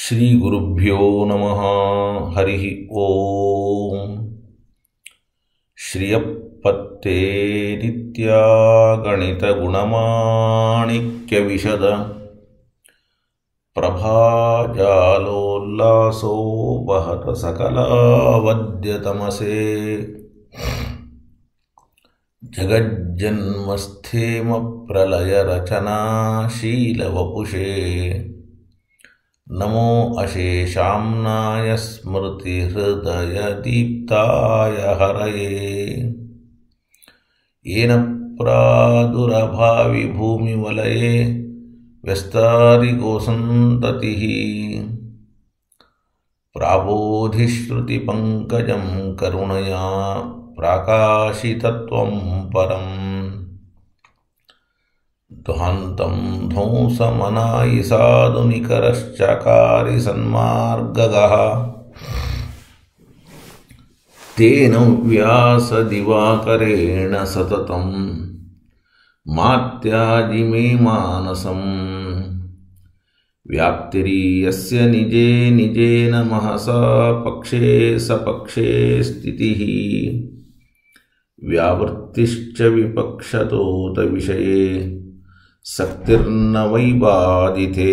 श्रीगुरुभ्यो नमः हरिः ॐ श्रियपत्ते नित्यागणितगुणमाणिक्यविशद प्रभाजालोल्लासो वहत सकलावद्यतमसे जगज्जन्मस्थेमप्रलयरचनाशीलवपुषे नमो अशेषाम्नाय स्मृतिहृदयदीप्ताय हरये येन प्रादुरभावि भूमिवलये व्यस्तारिगोसन्ततिः प्राबोधिश्रुतिपङ्कजं करुणया प्राकाशितत्वं परम् ध्वान्तं ध्वंसमनायि साधुनिकरश्चकारि सन्मार्गगः तेन व्यासदिवाकरेण सततं मात्याजि मे मानसम् व्याप्तिरीयस्य निजे निजेन महसा पक्षे सपक्षे स्थितिः व्यावृत्तिश्च विपक्षतोतविषये सक्तिर्न वै बाधिते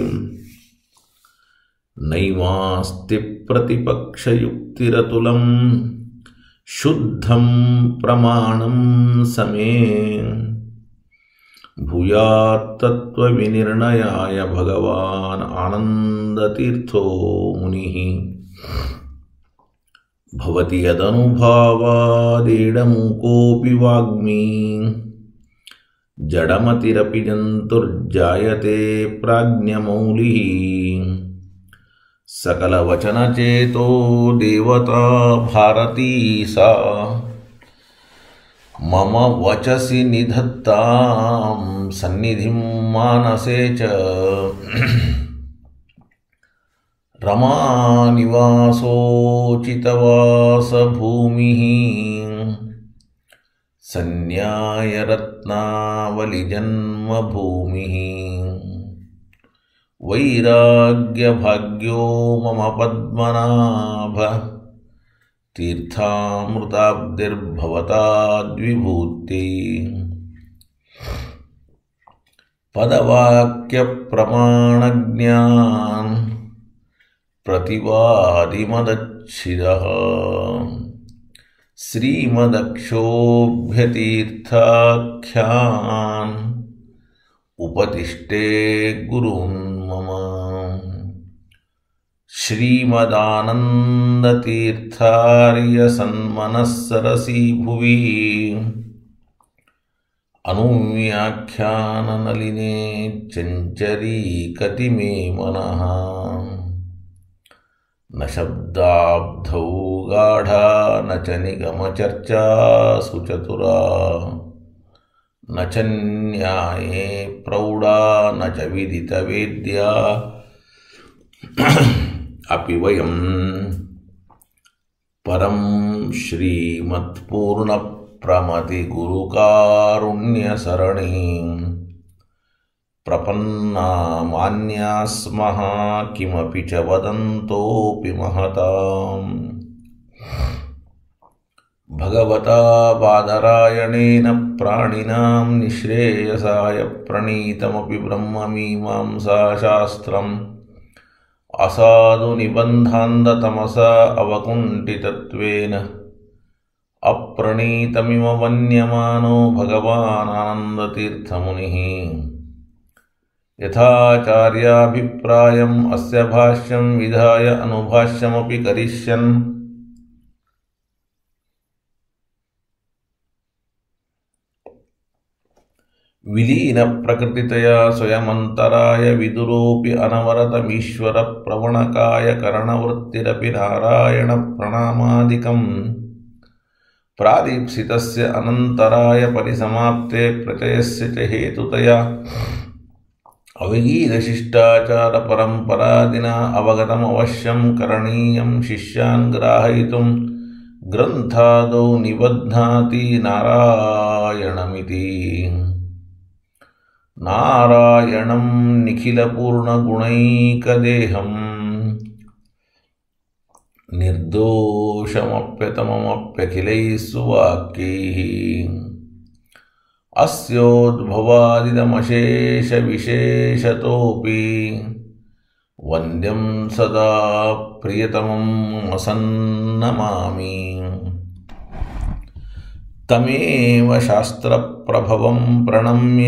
नैवास्ति प्रतिपक्षयुक्तिरतुलं शुद्धं प्रमाणं समे भूयात्तत्त्वविनिर्णयाय भगवान् आनन्दतीर्थो मुनिः भवति यदनुभावादेडमूकोऽपि वाग्मी जडमतिरपि जन्तुर्जायते प्राज्ञमौलिः सकलवचनचेतो देवता भारती सा मम वचसि निधत्तां सन्निधिं मानसे च रमानिवासोचितवासभूमिः सन्न्यायरत्नावलिजन्मभूमिः वैराग्यभाग्यो मम पद्मनाभ तीर्थामृताब्धिर्भवताद्विभूति पदवाक्यप्रमाणज्ञान् प्रतिवादिमदच्छिदः श्रीमदक्षोभ्यतीर्थाख्यान् उपतिष्ठे गुरुन्मम श्रीमदानन्दतीर्थार्यसन्मनःसरसि भुवि अनुव्याख्याननलिने चञ्चरीकति मे मनः न शब्दाब्धौ गाढा न च निगमचर्चा सुचतुरा न च न्याये प्रौढा न च विदितवेद्या अपि वयं परं श्रीमत्पूर्णप्रमतिगुरुकारुण्यसरणीं प्रपन्ना मान्या स्मः किमपि च वदन्तोऽपि महताम् भगवता बादरायणेन प्राणिनां निःश्रेयसाय प्रणीतमपि ब्रह्ममीमांसाशास्त्रम् असाधुनिबन्धान्धतमसा अवकुण्ठितत्वेन अप्रणीतमिव मन्यमानो भगवानानन्दतीर्थमुनिः यथाचार्याभिप्रायम् अस्य भाष्यं विधाय अनुभाष्यमपि करिष्यन् विलीनप्रकृतितया स्वयमन्तराय विदुरोऽपि अनवरतमीश्वरप्रवणकाय करणवृत्तिरपि नारायणप्रणामादिकम् प्रादीप्सितस्य अनन्तराय परिसमाप्ते प्रचयस्य च हेतुतया अविगीतशिष्टाचारपरम्परादिना अवगतमवश्यं करणीयं शिष्यान् ग्राहयितुं ग्रन्थादौ निबध्नाति नारायणमिति नारायणं निखिलपूर्णगुणैकदेहम् निर्दोषमप्यतममप्यखिलैः सुवाक्यैः अस्योद्भवादिदमशेषविशेषतोऽपि वन्द्यं सदा प्रियतमं वसन्नमामि तमेव शास्त्रप्रभवं प्रणम्य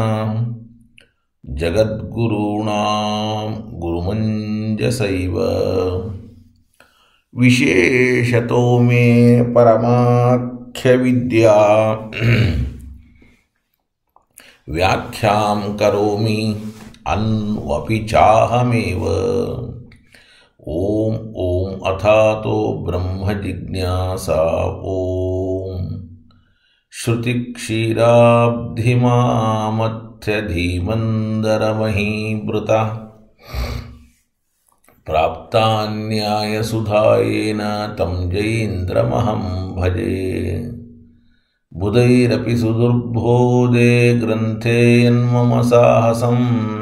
जगद्गुरूणां गुरुमञ्जसैव विशेषतो मे परमाख्यविद्या व्याख्यां करोमि अन्वपि चाहमेव ॐ ॐ अथातो ब्रह्मजिज्ञासा ॐ श्रुतिक्षीराब्धिमामथ्यधीमन्दरमहीवृता प्राप्तान्यायसुधायेन तं जयीन्द्रमहं भजे बुधैरपि सुदुर्बोधे ग्रन्थे यन्मम साहसम्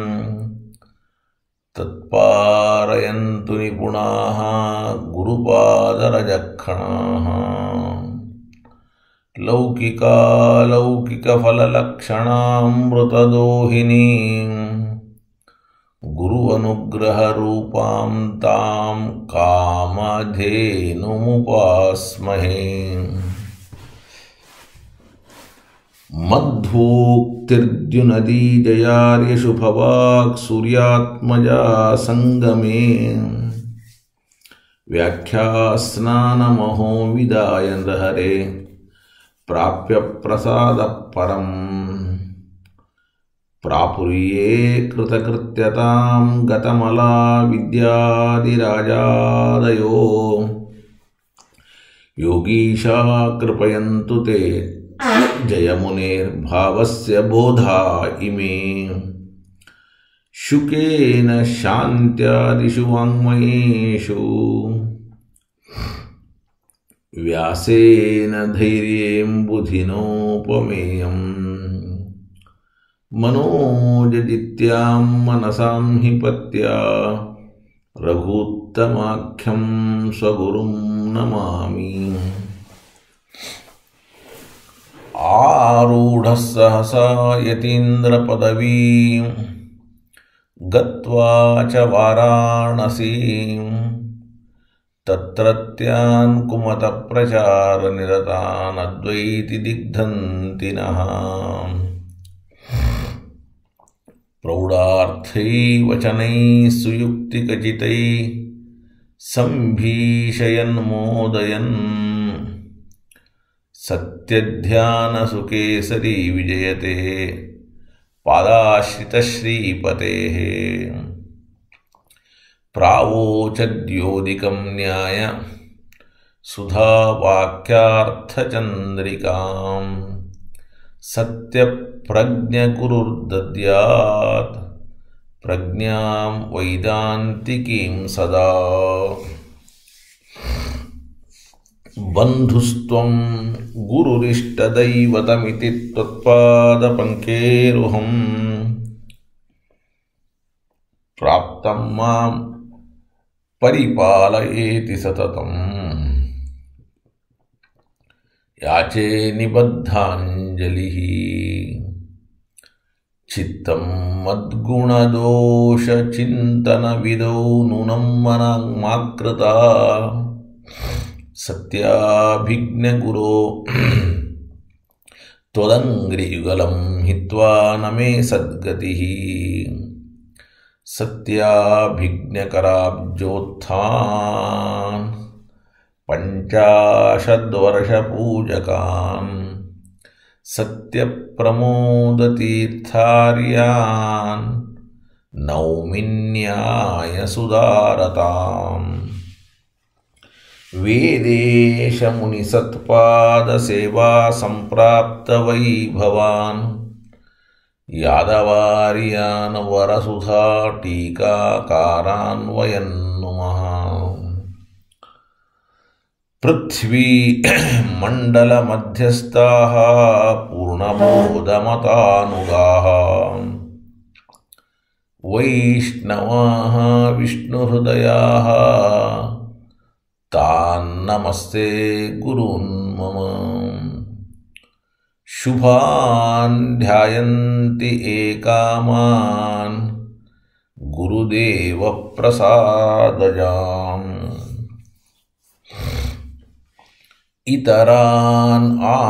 तत्पारयन्तु निपुणाः गुरुपादरजक्षणाः लौकिकालौकिकफललक्षणामृतदोहिनीं गुरु अनुग्रहरूपां तां कामधेनुमुपास्महे मध्वोक्तिर्द्युनदीजयार्यशुभवाक् सूर्यात्मजा सङ्गमे व्याख्यास्नानमहो विदाय हरे प्राप्य प्रसादः परम् प्रापुर्ये कृतकृत्यतां गतमला विद्यादिराजादयो योगीशा कृपयन्तु ते जयमुनेर्भावस्य बोधा इमे शुकेन शान्त्यादिषु वाङ्मयेषु व्यासेन धैर्यें बुधिनोपमेयम् मनोजदित्यां मनसां हि पत्या रघूत्तमाख्यं स्वगुरुं नमामि आरूढः सहसा यतीन्द्रपदवीं गत्वा च वाराणसीं तत्रत्यान् कुमतप्रचारनिरतान् अद्वैति दिग्धन्ति नः प्रौढार्थैवचनैः सुयुक्तिकचितैः सम्भीषयन्मोदयन् सत्यध्यानसुकेसरी विजयते पादाश्रितश्रीपतेः प्रावोचद्योदिकं न्याय सुधावाक्यार्थचन्द्रिकाम् सत्यप्रज्ञगुरुर्दद्यात् प्रज्ञां वैदान्तिकीं सदा बन्धुस्त्वं गुरुरिष्टदैवतमिति त्वत्पादपङ्केरुहम् प्राप्तं मां परिपालयेति सततम् याचे निबद्धाञ्जलिः चित्तं मद्गुणदोषचिन्तनविदौ नूनं मनाङ्माकृता सत्याभिज्ञगुरो त्वदङ्घ्रियुगलं हित्वा न मे सद्गतिः सत्याभिज्ञकराब्जोत्थान् पञ्चाशद्वर्षपूजकान् सत्यप्रमोदतीर्थार्यान् नौमिन्यायसुदारताम् वेदेशमुनिसत्पादसेवा सम्प्राप्तवैभवान् यादवार्यान् वरसुधा टीकाकारान्वयन्नुमः पृथ्वी मण्डलमध्यस्थाः पूर्णबोधमतानुगाः वैष्णवाः विष्णुहृदयाः तान्नमस्ते गुरून् मम शुभान् ध्यायन्ति एकामान् गुरुदेवप्रसादजाम् इतरान्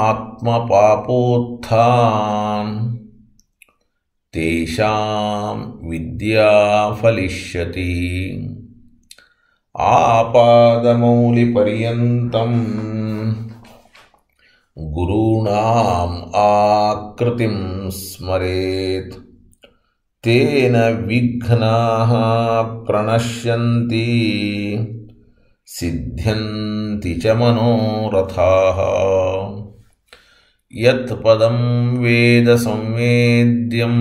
आत्मपापोत्थान् तेषां विद्या फलिष्यति आपादमौलिपर्यन्तं गुरूणाम् आकृतिं स्मरेत् तेन विघ्नाः प्रणश्यन्ति सिद्ध्यन्ति च मनोरथाः यत्पदं वेदसंवेद्यं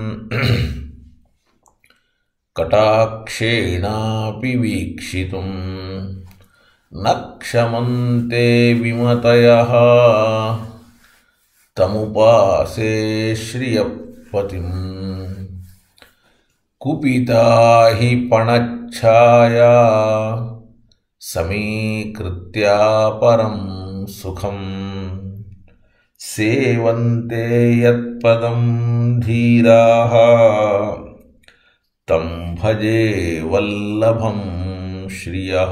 कटाक्षेणापि वीक्षितुं न क्षमन्ते विमतयः तमुपासे श्रियपतिम् कुपिता हि पणच्छाया समीकृत्या परं सुखं सेवन्ते यत्पदं धीराः तं भजे वल्लभं श्रियः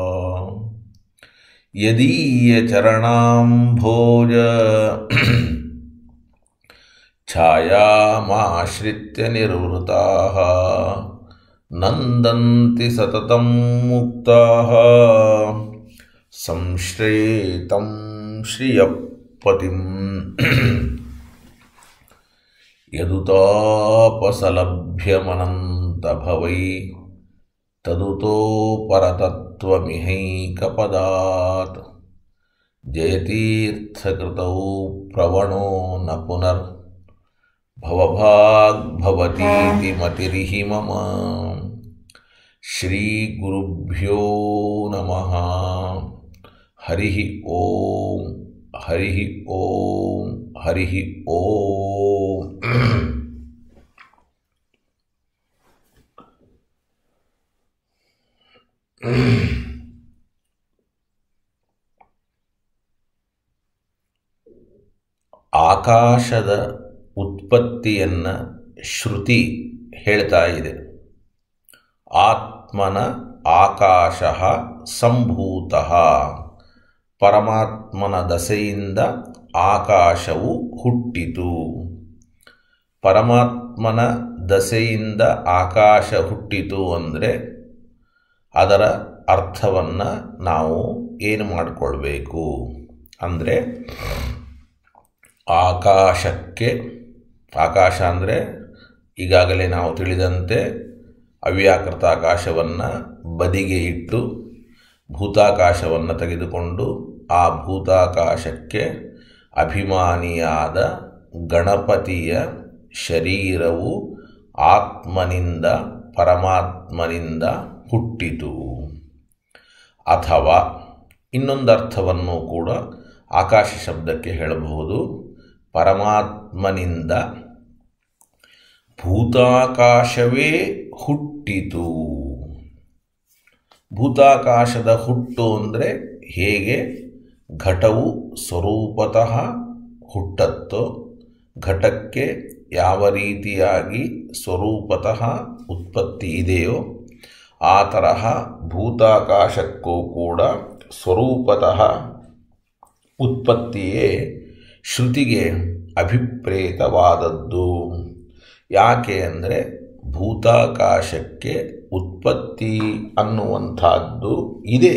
यदीयचरणाम्भोज छायामाश्रित्य निर्वृताः नन्दन्ति सततं मुक्ताः संश्रेतं श्रियपतिम् यदुतापसलभ्यमनन्तभवै तदुतो परतत्त्वमिहैकपदात् जयतीर्थकृतौ प्रवणो न पुनर् भवभाग्भवतीति मतिरिहि मम श्रीगुरुभ्यो नमः हरिः ॐ हरिः ॐ हरिः ॐ ಆಕಾಶದ ಉತ್ಪತ್ತಿಯನ್ನು ಶ್ರುತಿ ಹೇಳ್ತಾ ಇದೆ ಆತ್ಮನ ಆಕಾಶ ಸಂಭೂತ ಪರಮಾತ್ಮನ ದಸೆಯಿಂದ ಆಕಾಶವು ಹುಟ್ಟಿತು ಪರಮಾತ್ಮನ ದಸೆಯಿಂದ ಆಕಾಶ ಹುಟ್ಟಿತು ಅಂದರೆ ಅದರ ಅರ್ಥವನ್ನು ನಾವು ಏನು ಮಾಡಿಕೊಳ್ಬೇಕು ಅಂದರೆ ಆಕಾಶಕ್ಕೆ ಆಕಾಶ ಅಂದರೆ ಈಗಾಗಲೇ ನಾವು ತಿಳಿದಂತೆ ಅವ್ಯಾಕೃತ ಆಕಾಶವನ್ನು ಬದಿಗೆ ಇಟ್ಟು ಭೂತಾಕಾಶವನ್ನು ತೆಗೆದುಕೊಂಡು ಆ ಭೂತಾಕಾಶಕ್ಕೆ ಅಭಿಮಾನಿಯಾದ ಗಣಪತಿಯ ಶರೀರವು ಆತ್ಮನಿಂದ ಪರಮಾತ್ಮನಿಂದ ಹುಟ್ಟಿತು ಅಥವಾ ಇನ್ನೊಂದು ಅರ್ಥವನ್ನು ಕೂಡ ಆಕಾಶ ಶಬ್ದಕ್ಕೆ ಹೇಳಬಹುದು ಪರಮಾತ್ಮನಿಂದ ಭೂತಾಕಾಶವೇ ಹುಟ್ಟಿತು ಭೂತಾಕಾಶದ ಹುಟ್ಟು ಅಂದರೆ ಹೇಗೆ ಘಟವು ಸ್ವರೂಪತಃ ಹುಟ್ಟತ್ತೋ ಘಟಕ್ಕೆ ಯಾವ ರೀತಿಯಾಗಿ ಸ್ವರೂಪತಃ ಉತ್ಪತ್ತಿ ಇದೆಯೋ ಆ ತರಹ ಭೂತಾಕಾಶಕ್ಕೂ ಕೂಡ ಸ್ವರೂಪತಃ ಉತ್ಪತ್ತಿಯೇ ಶ್ರುತಿಗೆ ಅಭಿಪ್ರೇತವಾದದ್ದು ಯಾಕೆ ಅಂದರೆ ಭೂತಾಕಾಶಕ್ಕೆ ಉತ್ಪತ್ತಿ ಅನ್ನುವಂಥದ್ದು ಇದೆ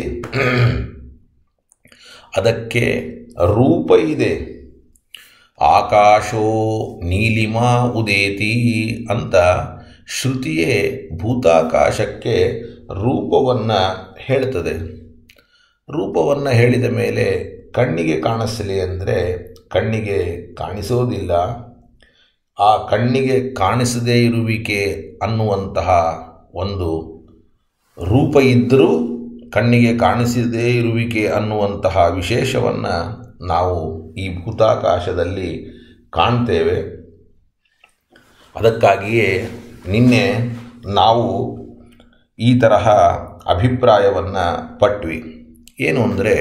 ಅದಕ್ಕೆ ರೂಪ ಇದೆ ಆಕಾಶೋ ನೀಲಿಮಾ ಉದೇತಿ ಅಂತ ಶ್ರುತಿಯೇ ಭೂತಾಕಾಶಕ್ಕೆ ರೂಪವನ್ನು ಹೇಳ್ತದೆ ರೂಪವನ್ನು ಹೇಳಿದ ಮೇಲೆ ಕಣ್ಣಿಗೆ ಕಾಣಿಸಲಿ ಅಂದರೆ ಕಣ್ಣಿಗೆ ಕಾಣಿಸೋದಿಲ್ಲ ಆ ಕಣ್ಣಿಗೆ ಕಾಣಿಸದೇ ಇರುವಿಕೆ ಅನ್ನುವಂತಹ ಒಂದು ರೂಪ ಇದ್ದರೂ ಕಣ್ಣಿಗೆ ಕಾಣಿಸದೇ ಇರುವಿಕೆ ಅನ್ನುವಂತಹ ವಿಶೇಷವನ್ನು ನಾವು ಈ ಭೂತಾಕಾಶದಲ್ಲಿ ಕಾಣ್ತೇವೆ ಅದಕ್ಕಾಗಿಯೇ ನಿನ್ನೆ ನಾವು ಈ ತರಹ ಅಭಿಪ್ರಾಯವನ್ನು ಪಟ್ವಿ ಏನು ಅಂದರೆ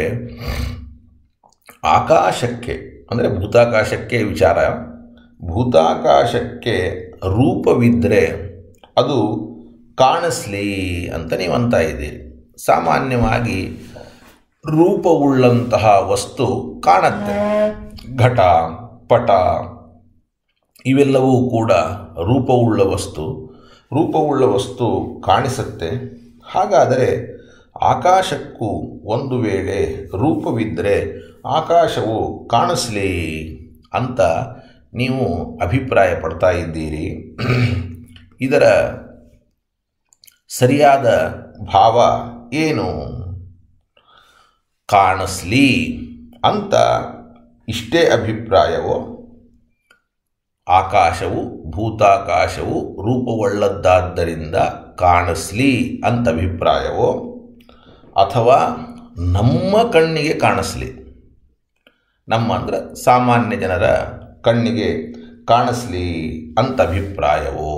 ಆಕಾಶಕ್ಕೆ ಅಂದರೆ ಭೂತಾಕಾಶಕ್ಕೆ ವಿಚಾರ ಭೂತಾಕಾಶಕ್ಕೆ ರೂಪವಿದ್ದರೆ ಅದು ಕಾಣಿಸ್ಲಿ ಅಂತ ನೀವು ಅಂತ ಇದ್ದೀರಿ ಸಾಮಾನ್ಯವಾಗಿ ರೂಪವುಳ್ಳಂತಹ ವಸ್ತು ಕಾಣುತ್ತೆ ಘಟ ಪಟ ಇವೆಲ್ಲವೂ ಕೂಡ ರೂಪವುಳ್ಳ ವಸ್ತು ರೂಪವುಳ್ಳ ವಸ್ತು ಕಾಣಿಸುತ್ತೆ ಹಾಗಾದರೆ ಆಕಾಶಕ್ಕೂ ಒಂದು ವೇಳೆ ರೂಪವಿದ್ದರೆ ಆಕಾಶವು ಕಾಣಿಸ್ಲಿ ಅಂತ ನೀವು ಅಭಿಪ್ರಾಯ ಪಡ್ತಾ ಇದ್ದೀರಿ ಇದರ ಸರಿಯಾದ ಭಾವ ಏನು ಕಾಣಿಸ್ಲಿ ಅಂತ ಇಷ್ಟೇ ಅಭಿಪ್ರಾಯವೋ ಆಕಾಶವು ಭೂತಾಕಾಶವು ರೂಪವುಳ್ಳದ್ದಾದ್ದರಿಂದ ಕಾಣಿಸ್ಲಿ ಅಂತ ಅಭಿಪ್ರಾಯವೋ ಅಥವಾ ನಮ್ಮ ಕಣ್ಣಿಗೆ ಕಾಣಿಸ್ಲಿ ನಮ್ಮ ಅಂದರೆ ಸಾಮಾನ್ಯ ಜನರ ಕಣ್ಣಿಗೆ ಕಾಣಿಸ್ಲಿ ಅಂತ ಅಭಿಪ್ರಾಯವೋ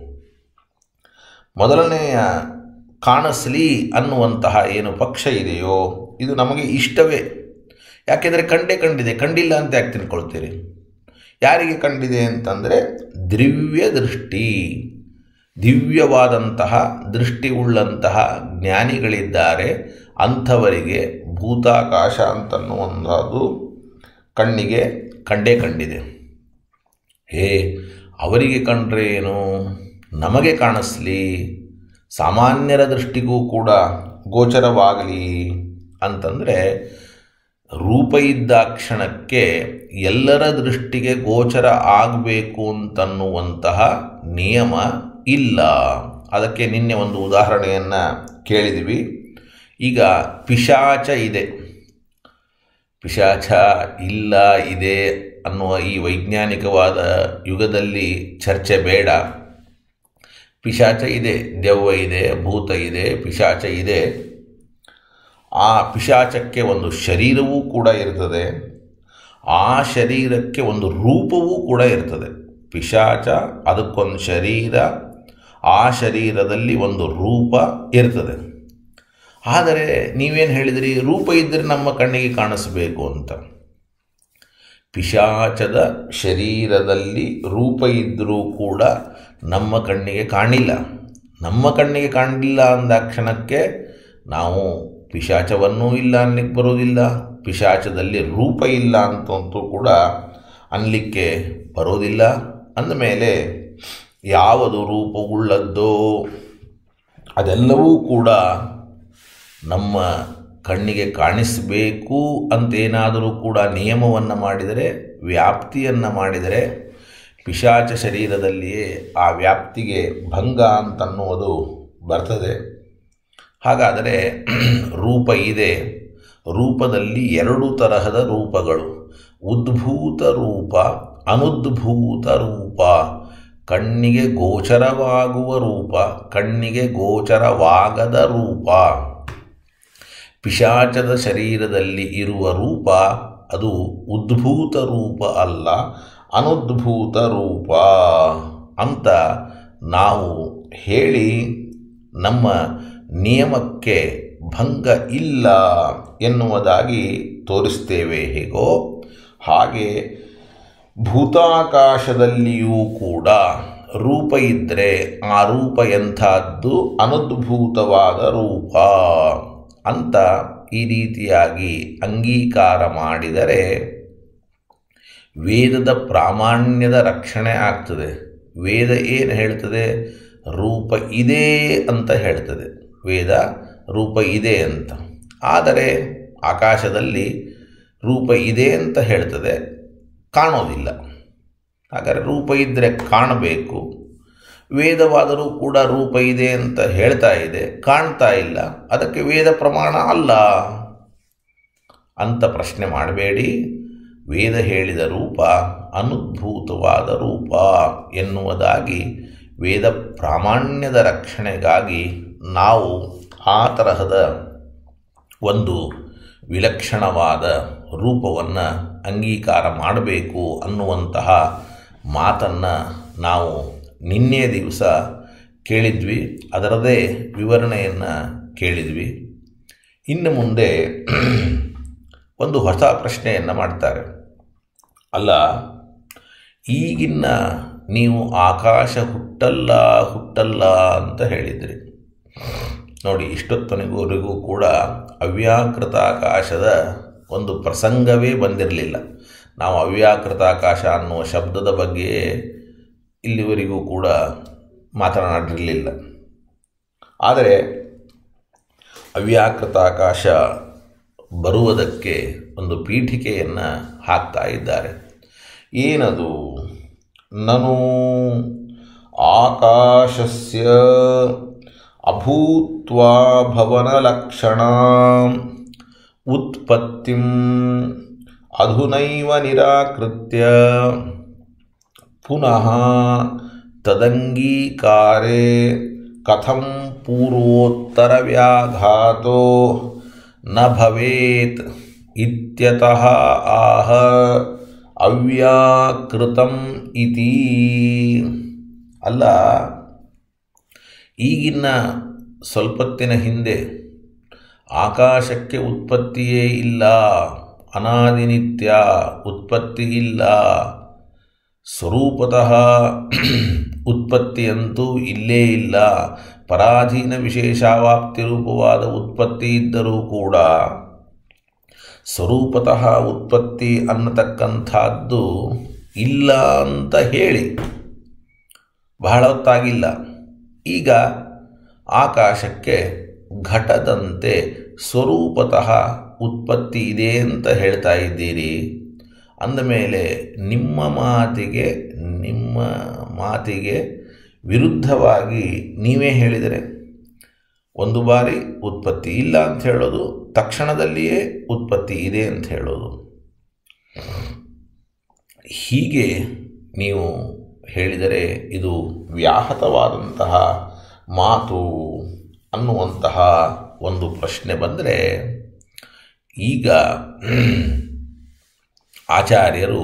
ಮೊದಲನೆಯ ಕಾಣಿಸ್ಲಿ ಅನ್ನುವಂತಹ ಏನು ಪಕ್ಷ ಇದೆಯೋ ಇದು ನಮಗೆ ಇಷ್ಟವೇ ಯಾಕೆಂದರೆ ಕಂಡೇ ಕಂಡಿದೆ ಕಂಡಿಲ್ಲ ಅಂತ ಯಾಕೆ ತಿಳ್ಕೊಳ್ತೀರಿ ಯಾರಿಗೆ ಕಂಡಿದೆ ಅಂತಂದರೆ ದಿವ್ಯ ದೃಷ್ಟಿ ದಿವ್ಯವಾದಂತಹ ದೃಷ್ಟಿ ಉಳ್ಳಂತಹ ಜ್ಞಾನಿಗಳಿದ್ದಾರೆ ಅಂಥವರಿಗೆ ಭೂತಾಕಾಶ ಅಂತನ್ನುವಂಥದ್ದು ಕಣ್ಣಿಗೆ ಕಂಡೇ ಕಂಡಿದೆ ಹೇ ಅವರಿಗೆ ಕಂಡ್ರೆ ಏನು ನಮಗೆ ಕಾಣಿಸ್ಲಿ ಸಾಮಾನ್ಯರ ದೃಷ್ಟಿಗೂ ಕೂಡ ಗೋಚರವಾಗಲಿ ಅಂತಂದರೆ ರೂಪ ಇದ್ದ ಕ್ಷಣಕ್ಕೆ ಎಲ್ಲರ ದೃಷ್ಟಿಗೆ ಗೋಚರ ಆಗಬೇಕು ಅಂತನ್ನುವಂತಹ ನಿಯಮ ಇಲ್ಲ ಅದಕ್ಕೆ ನಿನ್ನೆ ಒಂದು ಉದಾಹರಣೆಯನ್ನು ಕೇಳಿದ್ವಿ ಈಗ ಪಿಶಾಚ ಇದೆ ಪಿಶಾಚ ಇಲ್ಲ ಇದೆ ಅನ್ನುವ ಈ ವೈಜ್ಞಾನಿಕವಾದ ಯುಗದಲ್ಲಿ ಚರ್ಚೆ ಬೇಡ ಪಿಶಾಚ ಇದೆ ದೆವ್ವ ಇದೆ ಭೂತ ಇದೆ ಪಿಶಾಚ ಇದೆ ಆ ಪಿಶಾಚಕ್ಕೆ ಒಂದು ಶರೀರವೂ ಕೂಡ ಇರ್ತದೆ ಆ ಶರೀರಕ್ಕೆ ಒಂದು ರೂಪವೂ ಕೂಡ ಇರ್ತದೆ ಪಿಶಾಚ ಅದಕ್ಕೊಂದು ಶರೀರ ಆ ಶರೀರದಲ್ಲಿ ಒಂದು ರೂಪ ಇರ್ತದೆ ಆದರೆ ನೀವೇನು ಹೇಳಿದ್ರಿ ರೂಪ ಇದ್ದರೆ ನಮ್ಮ ಕಣ್ಣಿಗೆ ಕಾಣಿಸ್ಬೇಕು ಅಂತ ಪಿಶಾಚದ ಶರೀರದಲ್ಲಿ ರೂಪ ಇದ್ದರೂ ಕೂಡ ನಮ್ಮ ಕಣ್ಣಿಗೆ ಕಾಣಿಲ್ಲ ನಮ್ಮ ಕಣ್ಣಿಗೆ ಕಾಣಲಿಲ್ಲ ಅಂದ ಕ್ಷಣಕ್ಕೆ ನಾವು ಪಿಶಾಚವನ್ನೂ ಇಲ್ಲ ಅನ್ಲಿಕ್ಕೆ ಬರೋದಿಲ್ಲ ಪಿಶಾಚದಲ್ಲಿ ರೂಪ ಇಲ್ಲ ಅಂತಂತೂ ಕೂಡ ಅನ್ನಲಿಕ್ಕೆ ಬರೋದಿಲ್ಲ ಅಂದಮೇಲೆ ಯಾವುದು ರೂಪವುಳ್ಳದ್ದೋ ಅದೆಲ್ಲವೂ ಕೂಡ ನಮ್ಮ ಕಣ್ಣಿಗೆ ಕಾಣಿಸಬೇಕು ಅಂತೇನಾದರೂ ಕೂಡ ನಿಯಮವನ್ನು ಮಾಡಿದರೆ ವ್ಯಾಪ್ತಿಯನ್ನು ಮಾಡಿದರೆ ಪಿಶಾಚ ಶರೀರದಲ್ಲಿಯೇ ಆ ವ್ಯಾಪ್ತಿಗೆ ಭಂಗ ಅಂತನ್ನುವುದು ಬರ್ತದೆ ಹಾಗಾದರೆ ರೂಪ ಇದೆ ರೂಪದಲ್ಲಿ ಎರಡು ತರಹದ ರೂಪಗಳು ಉದ್ಭೂತ ರೂಪ ಅನುದ್ಭೂತ ರೂಪ ಕಣ್ಣಿಗೆ ಗೋಚರವಾಗುವ ರೂಪ ಕಣ್ಣಿಗೆ ಗೋಚರವಾಗದ ರೂಪ ಪಿಶಾಚದ ಶರೀರದಲ್ಲಿ ಇರುವ ರೂಪ ಅದು ಉದ್ಭೂತ ರೂಪ ಅಲ್ಲ ಅನುದ್ಭೂತ ರೂಪ ಅಂತ ನಾವು ಹೇಳಿ ನಮ್ಮ ನಿಯಮಕ್ಕೆ ಭಂಗ ಇಲ್ಲ ಎನ್ನುವುದಾಗಿ ತೋರಿಸ್ತೇವೆ ಹೇಗೋ ಹಾಗೆ ಭೂತಾಕಾಶದಲ್ಲಿಯೂ ಕೂಡ ರೂಪ ಇದ್ದರೆ ಆ ರೂಪ ಎಂಥದ್ದು ಅನುದ್ಭೂತವಾದ ರೂಪ ಅಂತ ಈ ರೀತಿಯಾಗಿ ಅಂಗೀಕಾರ ಮಾಡಿದರೆ ವೇದದ ಪ್ರಾಮಾಣ್ಯದ ರಕ್ಷಣೆ ಆಗ್ತದೆ ವೇದ ಏನು ಹೇಳ್ತದೆ ರೂಪ ಇದೆ ಅಂತ ಹೇಳ್ತದೆ ವೇದ ರೂಪ ಇದೆ ಅಂತ ಆದರೆ ಆಕಾಶದಲ್ಲಿ ರೂಪ ಇದೆ ಅಂತ ಹೇಳ್ತದೆ ಕಾಣೋದಿಲ್ಲ ಹಾಗಾದರೆ ರೂಪ ಇದ್ದರೆ ಕಾಣಬೇಕು ವೇದವಾದರೂ ಕೂಡ ರೂಪ ಇದೆ ಅಂತ ಹೇಳ್ತಾ ಇದೆ ಕಾಣ್ತಾ ಇಲ್ಲ ಅದಕ್ಕೆ ವೇದ ಪ್ರಮಾಣ ಅಲ್ಲ ಅಂತ ಪ್ರಶ್ನೆ ಮಾಡಬೇಡಿ ವೇದ ಹೇಳಿದ ರೂಪ ಅನುದ್ಭೂತವಾದ ರೂಪ ಎನ್ನುವುದಾಗಿ ವೇದ ಪ್ರಾಮಾಣ್ಯದ ರಕ್ಷಣೆಗಾಗಿ ನಾವು ಆ ತರಹದ ಒಂದು ವಿಲಕ್ಷಣವಾದ ರೂಪವನ್ನು ಅಂಗೀಕಾರ ಮಾಡಬೇಕು ಅನ್ನುವಂತಹ ಮಾತನ್ನು ನಾವು ನಿನ್ನೆ ದಿವಸ ಕೇಳಿದ್ವಿ ಅದರದೇ ವಿವರಣೆಯನ್ನು ಕೇಳಿದ್ವಿ ಇನ್ನು ಮುಂದೆ ಒಂದು ಹೊಸ ಪ್ರಶ್ನೆಯನ್ನು ಮಾಡ್ತಾರೆ ಅಲ್ಲ ಈಗಿನ ನೀವು ಆಕಾಶ ಹುಟ್ಟಲ್ಲ ಹುಟ್ಟಲ್ಲ ಅಂತ ಹೇಳಿದ್ರಿ ನೋಡಿ ಇಷ್ಟೊತ್ತನಿಗೋರಿಗೂ ಕೂಡ ಅವ್ಯಾಕೃತ ಆಕಾಶದ ಒಂದು ಪ್ರಸಂಗವೇ ಬಂದಿರಲಿಲ್ಲ ನಾವು ಅವ್ಯಾಕೃತ ಆಕಾಶ ಅನ್ನುವ ಶಬ್ದದ ಬಗ್ಗೆ ಇಲ್ಲಿವರೆಗೂ ಕೂಡ ಮಾತನಾಡಿರಲಿಲ್ಲ ಆದರೆ ಅವ್ಯಾಕೃತ ಆಕಾಶ ಬರುವುದಕ್ಕೆ ಒಂದು ಪೀಠಿಕೆಯನ್ನು ಹಾಕ್ತಾ ಇದ್ದಾರೆ ಏನದು ನನು ಆಕಾಶಸ್ಯ ಅಭೂತ್ವಾ ಭವನಲಕ್ಷಣ ಉತ್ಪತ್ತಿಂ ಅಧುನೈವ ನಿರಾಕೃತ್ಯ ಪುನಃ ತದಂಗೀಕಾರೆ ಕಥಂ ಪೂರ್ವೋತ್ತರವ್ಯಾಘಾತೋ ನ ಭವೇತ್ ಇತ್ಯತಃ ಆಹ ಅವ್ಯಾಕೃತಂ ಇತಿ ಅಲ್ಲ ಈಗಿನ ಸ್ವಲ್ಪತ್ತಿನ ಹಿಂದೆ ಆಕಾಶಕ್ಕೆ ಉತ್ಪತ್ತಿಯೇ ಇಲ್ಲ ಅನಾದಿನಿತ್ಯ ಉತ್ಪತ್ತಿ ಇಲ್ಲ ಸ್ವರೂಪತಃ ಉತ್ಪತ್ತಿಯಂತೂ ಇಲ್ಲೇ ಇಲ್ಲ ಪರಾಧೀನ ವಿಶೇಷಾವಾಪ್ತಿ ರೂಪವಾದ ಉತ್ಪತ್ತಿ ಇದ್ದರೂ ಕೂಡ ಸ್ವರೂಪತಃ ಉತ್ಪತ್ತಿ ಅನ್ನತಕ್ಕಂಥದ್ದು ಇಲ್ಲ ಅಂತ ಹೇಳಿ ಬಹಳ ಹೊತ್ತಾಗಿಲ್ಲ ಈಗ ಆಕಾಶಕ್ಕೆ ಘಟದಂತೆ ಸ್ವರೂಪತಃ ಉತ್ಪತ್ತಿ ಇದೆ ಅಂತ ಹೇಳ್ತಾ ಇದ್ದೀರಿ ಅಂದಮೇಲೆ ನಿಮ್ಮ ಮಾತಿಗೆ ನಿಮ್ಮ ಮಾತಿಗೆ ವಿರುದ್ಧವಾಗಿ ನೀವೇ ಹೇಳಿದರೆ ಒಂದು ಬಾರಿ ಉತ್ಪತ್ತಿ ಇಲ್ಲ ಅಂತ ಹೇಳೋದು ತಕ್ಷಣದಲ್ಲಿಯೇ ಉತ್ಪತ್ತಿ ಇದೆ ಅಂತ ಹೇಳೋದು ಹೀಗೆ ನೀವು ಹೇಳಿದರೆ ಇದು ವ್ಯಾಹತವಾದಂತಹ ಮಾತು ಅನ್ನುವಂತಹ ಒಂದು ಪ್ರಶ್ನೆ ಬಂದರೆ ಈಗ ಆಚಾರ್ಯರು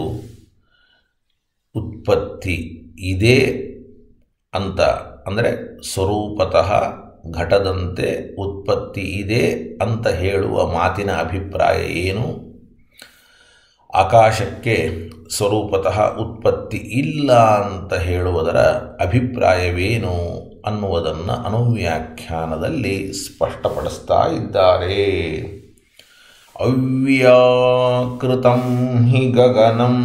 ಉತ್ಪತ್ತಿ ಇದೆ ಅಂತ ಅಂದರೆ ಸ್ವರೂಪತಃ ಘಟದಂತೆ ಉತ್ಪತ್ತಿ ಇದೆ ಅಂತ ಹೇಳುವ ಮಾತಿನ ಅಭಿಪ್ರಾಯ ಏನು ಆಕಾಶಕ್ಕೆ ಸ್ವರೂಪತಃ ಉತ್ಪತ್ತಿ ಇಲ್ಲ ಅಂತ ಹೇಳುವುದರ ಅಭಿಪ್ರಾಯವೇನು ಅನ್ನುವುದನ್ನು ಅನುವ್ಯಾಖ್ಯಾನದಲ್ಲಿ ಸ್ಪಷ್ಟಪಡಿಸ್ತಾ ಇದ್ದಾರೆ ಅವ್ಯಾಕೃತಂ ಹಿ ಗಗನಂ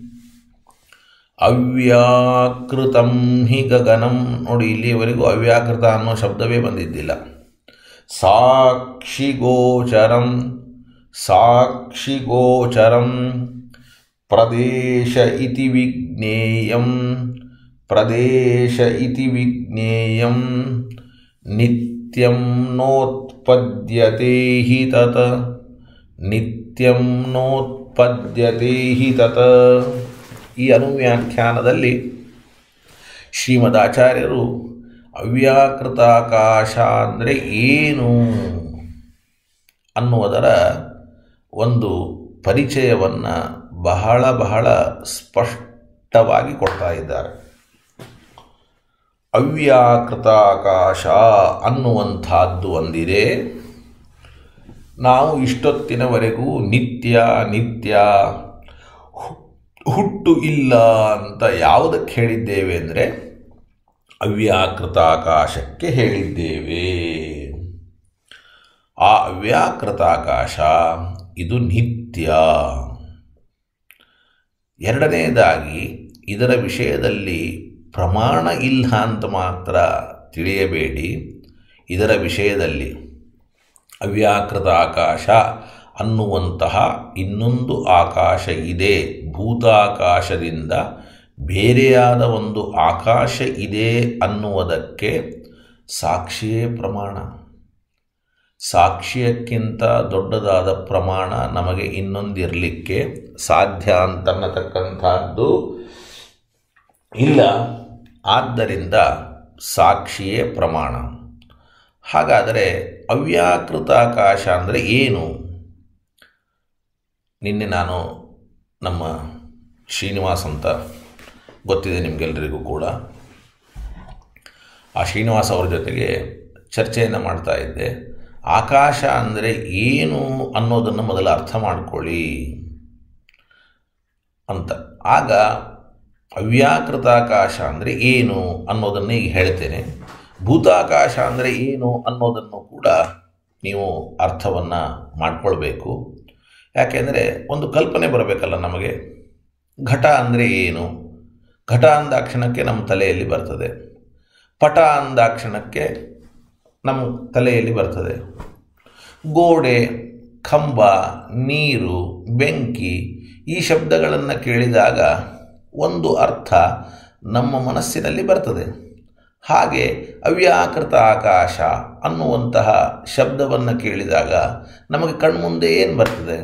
ಅವ್ಯಾಕೃತಂ ಹಿ ಗಗನಂ ನೋಡಿ ಇಲ್ಲಿಯವರೆಗೂ ಅವ್ಯಾಕೃತ ಅನ್ನೋ ಶಬ್ದವೇ ಬಂದಿದ್ದಿಲ್ಲ ಸಾಕ್ಷಿಗೋಚರಂ ಸಾಕ್ಷಿಗೋಚರಂ ಪ್ರದೇಶ ಇತಿ ವಿಜ್ಞೇಯಂ ಪ್ರದೇಶ ಇತಿ ವಿಜ್ಞೇಯಂ ನಿತ್ಯಂ ನೋತ್ಪದ್ಯತೆ ಹಿ ತತ್ ನಿತ್ಯಂ ನೋತ್ಪದ್ಯತೆ ಹಿ ತತ್ ಈ ಅನುವ್ಯಾಖ್ಯಾನದಲ್ಲಿ ಶ್ರೀಮದಾಚಾರ್ಯರು ಅವ್ಯಾಕೃತಾಕಾಶ ಅಂದರೆ ಏನು ಅನ್ನುವುದರ ಒಂದು ಪರಿಚಯವನ್ನು ಬಹಳ ಬಹಳ ಸ್ಪಷ್ಟವಾಗಿ ಕೊಡ್ತಾ ಇದ್ದಾರೆ ಅವ್ಯಾಕೃತಾಕಾಶ ಅನ್ನುವಂಥದ್ದು ಒಂದಿದೆ ನಾವು ಇಷ್ಟೊತ್ತಿನವರೆಗೂ ನಿತ್ಯ ನಿತ್ಯ ಹುಟ್ಟು ಇಲ್ಲ ಅಂತ ಯಾವುದಕ್ಕೆ ಹೇಳಿದ್ದೇವೆ ಅಂದರೆ ಅವ್ಯಾಕೃತಾಕಾಶಕ್ಕೆ ಹೇಳಿದ್ದೇವೆ ಆ ಅವ್ಯಾಕೃತಾಕಾಶ ಇದು ನಿತ್ಯ ಎರಡನೇದಾಗಿ ಇದರ ವಿಷಯದಲ್ಲಿ ಪ್ರಮಾಣ ಇಲ್ಲ ಅಂತ ಮಾತ್ರ ತಿಳಿಯಬೇಡಿ ಇದರ ವಿಷಯದಲ್ಲಿ ಅವ್ಯಾಕೃತ ಆಕಾಶ ಅನ್ನುವಂತಹ ಇನ್ನೊಂದು ಆಕಾಶ ಇದೆ ಭೂತಾಕಾಶದಿಂದ ಬೇರೆಯಾದ ಒಂದು ಆಕಾಶ ಇದೆ ಅನ್ನುವುದಕ್ಕೆ ಸಾಕ್ಷಿಯೇ ಪ್ರಮಾಣ ಸಾಕ್ಷ್ಯಕ್ಕಿಂತ ದೊಡ್ಡದಾದ ಪ್ರಮಾಣ ನಮಗೆ ಇನ್ನೊಂದಿರಲಿಕ್ಕೆ ಸಾಧ್ಯ ಅಂತನ್ನತಕ್ಕಂಥದ್ದು ಇಲ್ಲ ಆದ್ದರಿಂದ ಸಾಕ್ಷಿಯೇ ಪ್ರಮಾಣ ಹಾಗಾದರೆ ಅವ್ಯಾಕೃತ ಆಕಾಶ ಅಂದರೆ ಏನು ನಿನ್ನೆ ನಾನು ನಮ್ಮ ಶ್ರೀನಿವಾಸ್ ಅಂತ ಗೊತ್ತಿದೆ ನಿಮಗೆಲ್ಲರಿಗೂ ಕೂಡ ಆ ಶ್ರೀನಿವಾಸ್ ಅವ್ರ ಜೊತೆಗೆ ಚರ್ಚೆಯನ್ನು ಮಾಡ್ತಾ ಇದ್ದೆ ಆಕಾಶ ಅಂದರೆ ಏನು ಅನ್ನೋದನ್ನು ಮೊದಲು ಅರ್ಥ ಮಾಡ್ಕೊಳ್ಳಿ ಅಂತ ಆಗ ಅವ್ಯಾಕೃತಾಕಾಶ ಅಂದರೆ ಏನು ಅನ್ನೋದನ್ನು ಈಗ ಹೇಳ್ತೇನೆ ಭೂತಾಕಾಶ ಅಂದರೆ ಏನು ಅನ್ನೋದನ್ನು ಕೂಡ ನೀವು ಅರ್ಥವನ್ನು ಮಾಡ್ಕೊಳ್ಬೇಕು ಯಾಕೆಂದರೆ ಒಂದು ಕಲ್ಪನೆ ಬರಬೇಕಲ್ಲ ನಮಗೆ ಘಟ ಅಂದರೆ ಏನು ಘಟ ಅಂದಾಕ್ಷಣಕ್ಕೆ ನಮ್ಮ ತಲೆಯಲ್ಲಿ ಬರ್ತದೆ ಪಟ ಅಂದಾಕ್ಷಣಕ್ಕೆ ನಮ್ಮ ತಲೆಯಲ್ಲಿ ಬರ್ತದೆ ಗೋಡೆ ಕಂಬ ನೀರು ಬೆಂಕಿ ಈ ಶಬ್ದಗಳನ್ನು ಕೇಳಿದಾಗ ಒಂದು ಅರ್ಥ ನಮ್ಮ ಮನಸ್ಸಿನಲ್ಲಿ ಬರ್ತದೆ ಹಾಗೆ ಅವ್ಯಾಕೃತ ಆಕಾಶ ಅನ್ನುವಂತಹ ಶಬ್ದವನ್ನು ಕೇಳಿದಾಗ ನಮಗೆ ಕಣ್ಮುಂದೆ ಏನು ಬರ್ತದೆ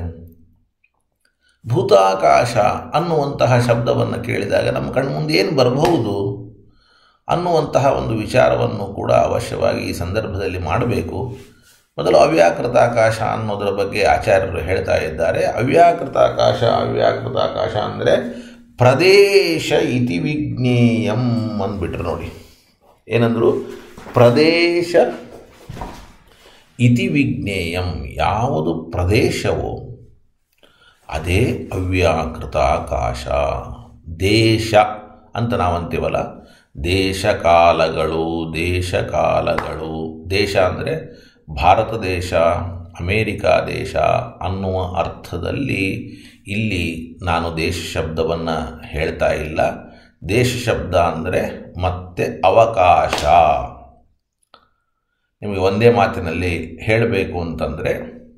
ಭೂತಾಕಾಶ ಅನ್ನುವಂತಹ ಶಬ್ದವನ್ನು ಕೇಳಿದಾಗ ನಮ್ಮ ಕಣ್ಮುಂದೆ ಏನು ಬರಬಹುದು ಅನ್ನುವಂತಹ ಒಂದು ವಿಚಾರವನ್ನು ಕೂಡ ಅವಶ್ಯವಾಗಿ ಈ ಸಂದರ್ಭದಲ್ಲಿ ಮಾಡಬೇಕು ಮೊದಲು ಅವ್ಯಾಕೃತ ಆಕಾಶ ಅನ್ನೋದರ ಬಗ್ಗೆ ಆಚಾರ್ಯರು ಹೇಳ್ತಾ ಇದ್ದಾರೆ ಅವ್ಯಾಕೃತ ಆಕಾಶ ಅವ್ಯಾಕೃತ ಆಕಾಶ ಅಂದರೆ ಪ್ರದೇಶ ಇತಿ ವಿಜ್ಞೇಯಂ ಅಂದ್ಬಿಟ್ರು ನೋಡಿ ಏನಂದರು ಪ್ರದೇಶ ಇತಿ ವಿಜ್ಞೇಯಂ ಯಾವುದು ಪ್ರದೇಶವೋ ಅದೇ ಅವ್ಯಾಕೃತ ಆಕಾಶ ದೇಶ ಅಂತ ನಾವಂತೀವಲ್ಲ ದೇಶಕಾಲಗಳು ದೇಶಕಾಲಗಳು ದೇಶ ಅಂದರೆ ಭಾರತ ದೇಶ ಅಮೇರಿಕಾ ದೇಶ ಅನ್ನುವ ಅರ್ಥದಲ್ಲಿ ಇಲ್ಲಿ ನಾನು ದೇಶ ಶಬ್ದವನ್ನು ಹೇಳ್ತಾ ಇಲ್ಲ ದೇಶ ಶಬ್ದ ಅಂದರೆ ಮತ್ತೆ ಅವಕಾಶ ನಿಮಗೆ ಒಂದೇ ಮಾತಿನಲ್ಲಿ ಹೇಳಬೇಕು ಅಂತಂದರೆ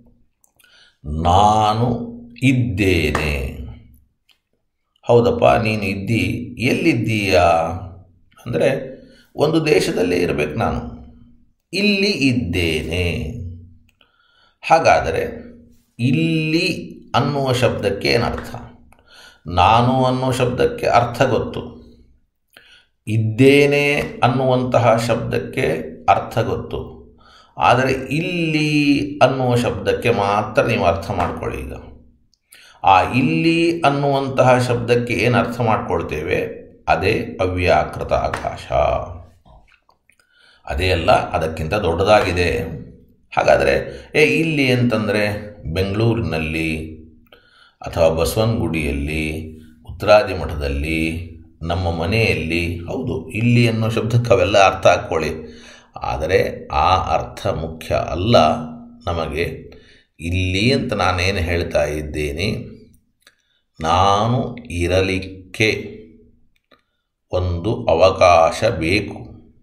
ನಾನು ಇದ್ದೇನೆ ಹೌದಪ್ಪ ನೀನು ಇದ್ದಿ ಎಲ್ಲಿದ್ದೀಯಾ ಅಂದರೆ ಒಂದು ದೇಶದಲ್ಲೇ ಇರಬೇಕು ನಾನು ಇಲ್ಲಿ ಇದ್ದೇನೆ ಹಾಗಾದರೆ ಇಲ್ಲಿ ಅನ್ನುವ ಶಬ್ದಕ್ಕೆ ಏನರ್ಥ ನಾನು ಅನ್ನೋ ಶಬ್ದಕ್ಕೆ ಅರ್ಥ ಗೊತ್ತು ಇದ್ದೇನೆ ಅನ್ನುವಂತಹ ಶಬ್ದಕ್ಕೆ ಅರ್ಥ ಗೊತ್ತು ಆದರೆ ಇಲ್ಲಿ ಅನ್ನುವ ಶಬ್ದಕ್ಕೆ ಮಾತ್ರ ನೀವು ಅರ್ಥ ಮಾಡ್ಕೊಳ್ಳಿ ಈಗ ಆ ಇಲ್ಲಿ ಅನ್ನುವಂತಹ ಶಬ್ದಕ್ಕೆ ಏನು ಅರ್ಥ ಮಾಡ್ಕೊಳ್ತೇವೆ ಅದೇ ಅವ್ಯಾಕೃತ ಆಕಾಶ ಅದೇ ಅಲ್ಲ ಅದಕ್ಕಿಂತ ದೊಡ್ಡದಾಗಿದೆ ಹಾಗಾದರೆ ಏ ಇಲ್ಲಿ ಅಂತಂದರೆ ಬೆಂಗಳೂರಿನಲ್ಲಿ ಅಥವಾ ಬಸವನಗುಡಿಯಲ್ಲಿ ಉತ್ತರಾದಿ ಮಠದಲ್ಲಿ ನಮ್ಮ ಮನೆಯಲ್ಲಿ ಹೌದು ಇಲ್ಲಿ ಅನ್ನೋ ಶಬ್ದಕ್ಕೆ ಅವೆಲ್ಲ ಅರ್ಥ ಹಾಕ್ಕೊಳ್ಳಿ ಆದರೆ ಆ ಅರ್ಥ ಮುಖ್ಯ ಅಲ್ಲ ನಮಗೆ ಇಲ್ಲಿ ಅಂತ ನಾನೇನು ಹೇಳ್ತಾ ಇದ್ದೇನೆ ನಾನು ಇರಲಿಕ್ಕೆ ಒಂದು ಅವಕಾಶ ಬೇಕು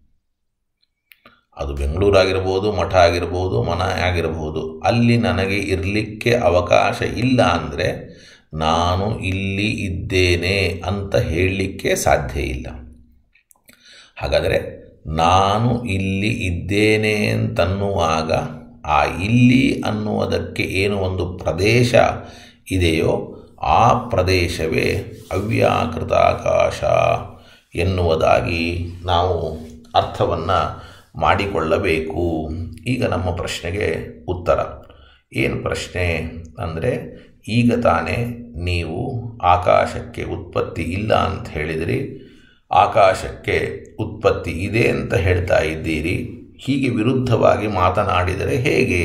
ಅದು ಬೆಂಗಳೂರಾಗಿರ್ಬೋದು ಮಠ ಆಗಿರ್ಬೋದು ಮನ ಆಗಿರ್ಬೋದು ಅಲ್ಲಿ ನನಗೆ ಇರಲಿಕ್ಕೆ ಅವಕಾಶ ಇಲ್ಲ ಅಂದರೆ ನಾನು ಇಲ್ಲಿ ಇದ್ದೇನೆ ಅಂತ ಹೇಳಲಿಕ್ಕೆ ಸಾಧ್ಯ ಇಲ್ಲ ಹಾಗಾದರೆ ನಾನು ಇಲ್ಲಿ ಇದ್ದೇನೆ ಅಂತನ್ನುವಾಗ ಆ ಇಲ್ಲಿ ಅನ್ನುವುದಕ್ಕೆ ಏನು ಒಂದು ಪ್ರದೇಶ ಇದೆಯೋ ಆ ಪ್ರದೇಶವೇ ಅವ್ಯಾಕೃತ ಆಕಾಶ ಎನ್ನುವುದಾಗಿ ನಾವು ಅರ್ಥವನ್ನು ಮಾಡಿಕೊಳ್ಳಬೇಕು ಈಗ ನಮ್ಮ ಪ್ರಶ್ನೆಗೆ ಉತ್ತರ ಏನು ಪ್ರಶ್ನೆ ಅಂದರೆ ಈಗ ತಾನೇ ನೀವು ಆಕಾಶಕ್ಕೆ ಉತ್ಪತ್ತಿ ಇಲ್ಲ ಅಂತ ಹೇಳಿದಿರಿ ಆಕಾಶಕ್ಕೆ ಉತ್ಪತ್ತಿ ಇದೆ ಅಂತ ಹೇಳ್ತಾ ಇದ್ದೀರಿ ಹೀಗೆ ವಿರುದ್ಧವಾಗಿ ಮಾತನಾಡಿದರೆ ಹೇಗೆ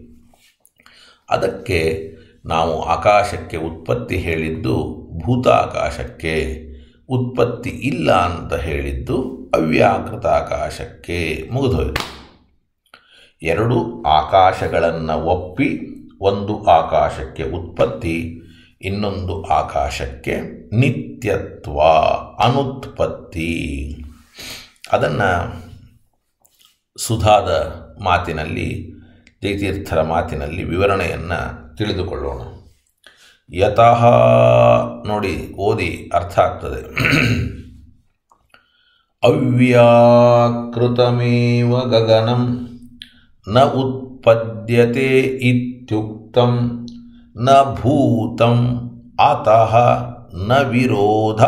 ಅದಕ್ಕೆ ನಾವು ಆಕಾಶಕ್ಕೆ ಉತ್ಪತ್ತಿ ಹೇಳಿದ್ದು ಭೂತಾಕಾಶಕ್ಕೆ ಉತ್ಪತ್ತಿ ಇಲ್ಲ ಅಂತ ಹೇಳಿದ್ದು ಅವ್ಯಾಕೃತ ಆಕಾಶಕ್ಕೆ ಮುಗಿದೋಯ್ತು ಎರಡು ಆಕಾಶಗಳನ್ನು ಒಪ್ಪಿ ಒಂದು ಆಕಾಶಕ್ಕೆ ಉತ್ಪತ್ತಿ ಇನ್ನೊಂದು ಆಕಾಶಕ್ಕೆ ನಿತ್ಯತ್ವ ಅನುತ್ಪತ್ತಿ ಅದನ್ನು ಸುಧಾದ ಮಾತಿನಲ್ಲಿ ಜಯತೀರ್ಥರ ಮಾತಿನಲ್ಲಿ ವಿವರಣೆಯನ್ನು ತಿಳಿದುಕೊಳ್ಳೋಣ ಯತಃ ನೋಡಿ ಓದಿ ಅರ್ಥ ಆಗ್ತದೆ ಅವ್ಯಾಕೃತಮೇವ ಗಗನಂ ನ ಉತ್ಪದ್ಯತೆ ಇತ್ಯುಕ್ತಂ ನ ಭೂತಂ ಅತಃ ನ ವಿರೋಧ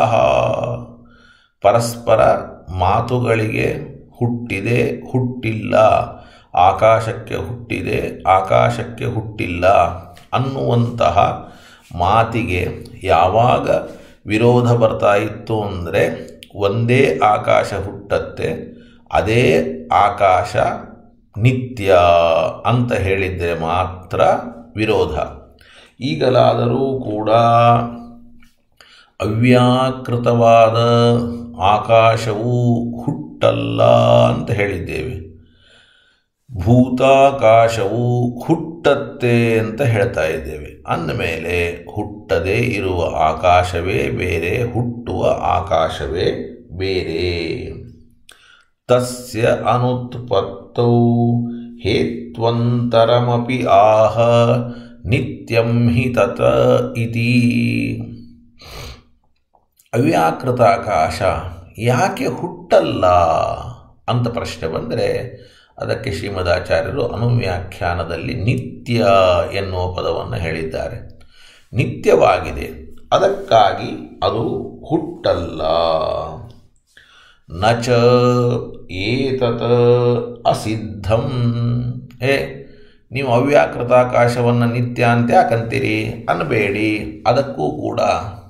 ಪರಸ್ಪರ ಮಾತುಗಳಿಗೆ ಹುಟ್ಟಿದೆ ಹುಟ್ಟಿಲ್ಲ ಆಕಾಶಕ್ಕೆ ಹುಟ್ಟಿದೆ ಆಕಾಶಕ್ಕೆ ಹುಟ್ಟಿಲ್ಲ ಅನ್ನುವಂತಹ ಮಾತಿಗೆ ಯಾವಾಗ ವಿರೋಧ ಬರ್ತಾ ಇತ್ತು ಅಂದರೆ ಒಂದೇ ಆಕಾಶ ಹುಟ್ಟತ್ತೆ ಅದೇ ಆಕಾಶ ನಿತ್ಯ ಅಂತ ಹೇಳಿದರೆ ಮಾತ್ರ ವಿರೋಧ ಈಗಲಾದರೂ ಕೂಡ ಅವ್ಯಾಕೃತವಾದ ಆಕಾಶವು ಹುಟ್ಟಲ್ಲ ಅಂತ ಹೇಳಿದ್ದೇವೆ ಭೂತಾಕಾಶವು ಹುಟ್ಟತ್ತೆ ಅಂತ ಹೇಳ್ತಾ ಇದ್ದೇವೆ ಅಂದಮೇಲೆ ಹುಟ್ಟದೇ ಇರುವ ಆಕಾಶವೇ ಬೇರೆ ಹುಟ್ಟುವ ಆಕಾಶವೇ ಬೇರೆ ತಸ್ಯ ಅನುತ್ಪತ್ತೌ ಹೇತ್ವಂತರಮಪಿ ಆಹ ನಿತ್ಯಂ ಹಿ ತತ ಇತಿ ಅವ್ಯಾಕೃತ ಆಕಾಶ ಯಾಕೆ ಹುಟ್ಟಲ್ಲ ಅಂತ ಪ್ರಶ್ನೆ ಬಂದರೆ ಅದಕ್ಕೆ ಶ್ರೀಮದಾಚಾರ್ಯರು ಅನುವ್ಯಾಖ್ಯಾನದಲ್ಲಿ ನಿತ್ಯ ಎನ್ನುವ ಪದವನ್ನು ಹೇಳಿದ್ದಾರೆ ನಿತ್ಯವಾಗಿದೆ ಅದಕ್ಕಾಗಿ ಅದು ಹುಟ್ಟಲ್ಲ ನ ಚ ಏತತ್ ಅಸಿದ್ಧಂ ಏ ನೀವು ಅವ್ಯಾಕೃತಾಕಾಶವನ್ನು ನಿತ್ಯ ಅಂತ ಯಾಕಂತೀರಿ ಅನ್ನಬೇಡಿ ಅದಕ್ಕೂ ಕೂಡ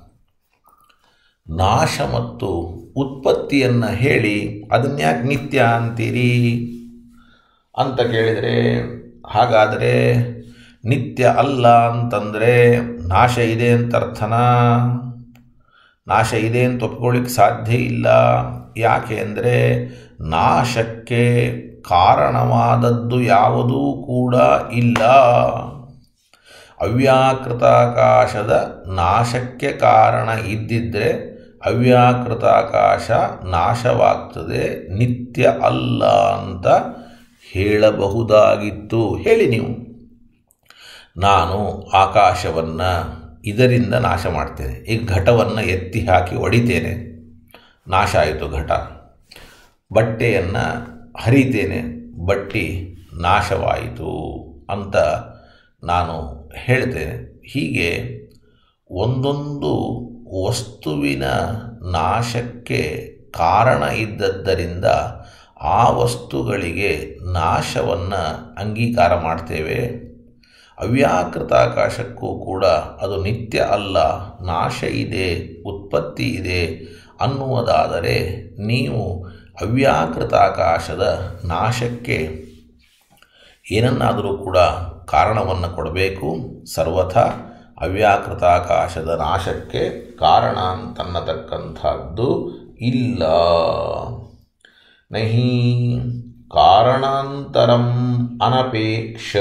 ನಾಶ ಮತ್ತು ಉತ್ಪತ್ತಿಯನ್ನು ಹೇಳಿ ಅದನ್ಯಾಕೆ ನಿತ್ಯ ಅಂತೀರಿ ಅಂತ ಕೇಳಿದರೆ ಹಾಗಾದರೆ ನಿತ್ಯ ಅಲ್ಲ ಅಂತಂದರೆ ನಾಶ ಇದೆ ಅಂತ ಅರ್ಥನಾ ನಾಶ ಇದೆ ಅಂತ ಒಪ್ಕೊಳ್ಳಿಕ್ಕೆ ಸಾಧ್ಯ ಇಲ್ಲ ಯಾಕೆ ಅಂದರೆ ನಾಶಕ್ಕೆ ಕಾರಣವಾದದ್ದು ಯಾವುದೂ ಕೂಡ ಇಲ್ಲ ಅವ್ಯಾಕೃತಾಕಾಶದ ನಾಶಕ್ಕೆ ಕಾರಣ ಇದ್ದಿದ್ದರೆ ಅವ್ಯಾಕೃತಾಕಾಶ ನಾಶವಾಗ್ತದೆ ನಿತ್ಯ ಅಲ್ಲ ಅಂತ ಹೇಳಬಹುದಾಗಿತ್ತು ಹೇಳಿ ನೀವು ನಾನು ಆಕಾಶವನ್ನು ಇದರಿಂದ ನಾಶ ಮಾಡ್ತೇನೆ ಈಗ ಘಟವನ್ನು ಎತ್ತಿ ಹಾಕಿ ಹೊಡಿತೇನೆ ನಾಶ ಆಯಿತು ಘಟ ಬಟ್ಟೆಯನ್ನು ಹರಿತೇನೆ ಬಟ್ಟಿ ನಾಶವಾಯಿತು ಅಂತ ನಾನು ಹೇಳ್ತೇನೆ ಹೀಗೆ ಒಂದೊಂದು ವಸ್ತುವಿನ ನಾಶಕ್ಕೆ ಕಾರಣ ಇದ್ದದ್ದರಿಂದ ಆ ವಸ್ತುಗಳಿಗೆ ನಾಶವನ್ನು ಅಂಗೀಕಾರ ಮಾಡ್ತೇವೆ ಅವ್ಯಾಕೃತಾಕಾಶಕ್ಕೂ ಕೂಡ ಅದು ನಿತ್ಯ ಅಲ್ಲ ನಾಶ ಇದೆ ಉತ್ಪತ್ತಿ ಇದೆ ಅನ್ನುವುದಾದರೆ ನೀವು ಅವ್ಯಾಕೃತಾಕಾಶದ ನಾಶಕ್ಕೆ ಏನನ್ನಾದರೂ ಕೂಡ ಕಾರಣವನ್ನು ಕೊಡಬೇಕು ಸರ್ವಥಾ ಅವ್ಯಾಕೃತಾಕಾಶದ ನಾಶಕ್ಕೆ ಕಾರಣ ಅಂತನ್ನತಕ್ಕಂಥದ್ದು ಇಲ್ಲ ನಹಿ ಕಾರಣಾಂತರಂ ಅನಪೇಕ್ಷ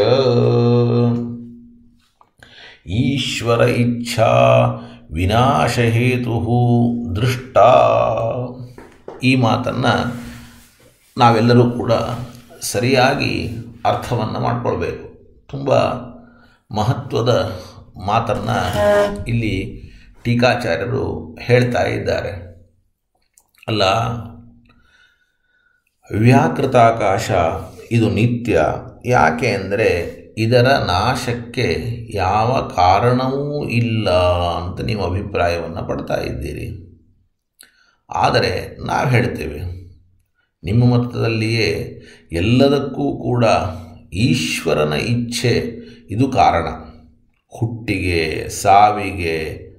ಈಶ್ವರ ಇಚ್ಛಾ ವಿನಾಶಹೇತು ದೃಷ್ಟ ಈ ಮಾತನ್ನು ನಾವೆಲ್ಲರೂ ಕೂಡ ಸರಿಯಾಗಿ ಅರ್ಥವನ್ನು ಮಾಡಿಕೊಳ್ಬೇಕು ತುಂಬ ಮಹತ್ವದ ಮಾತನ್ನು ಇಲ್ಲಿ ಟೀಕಾಚಾರ್ಯರು ಹೇಳ್ತಾ ಇದ್ದಾರೆ ಅಲ್ಲ ವ್ಯಾಕೃತಾಕಾಶ ಇದು ನಿತ್ಯ ಯಾಕೆ ಅಂದರೆ ಇದರ ನಾಶಕ್ಕೆ ಯಾವ ಕಾರಣವೂ ಇಲ್ಲ ಅಂತ ನೀವು ಅಭಿಪ್ರಾಯವನ್ನು ಪಡ್ತಾ ಇದ್ದೀರಿ ಆದರೆ ನಾವು ಹೇಳ್ತೇವೆ ನಿಮ್ಮ ಮತದಲ್ಲಿಯೇ ಎಲ್ಲದಕ್ಕೂ ಕೂಡ ಈಶ್ವರನ ಇಚ್ಛೆ ಇದು ಕಾರಣ ಹುಟ್ಟಿಗೆ ಸಾವಿಗೆ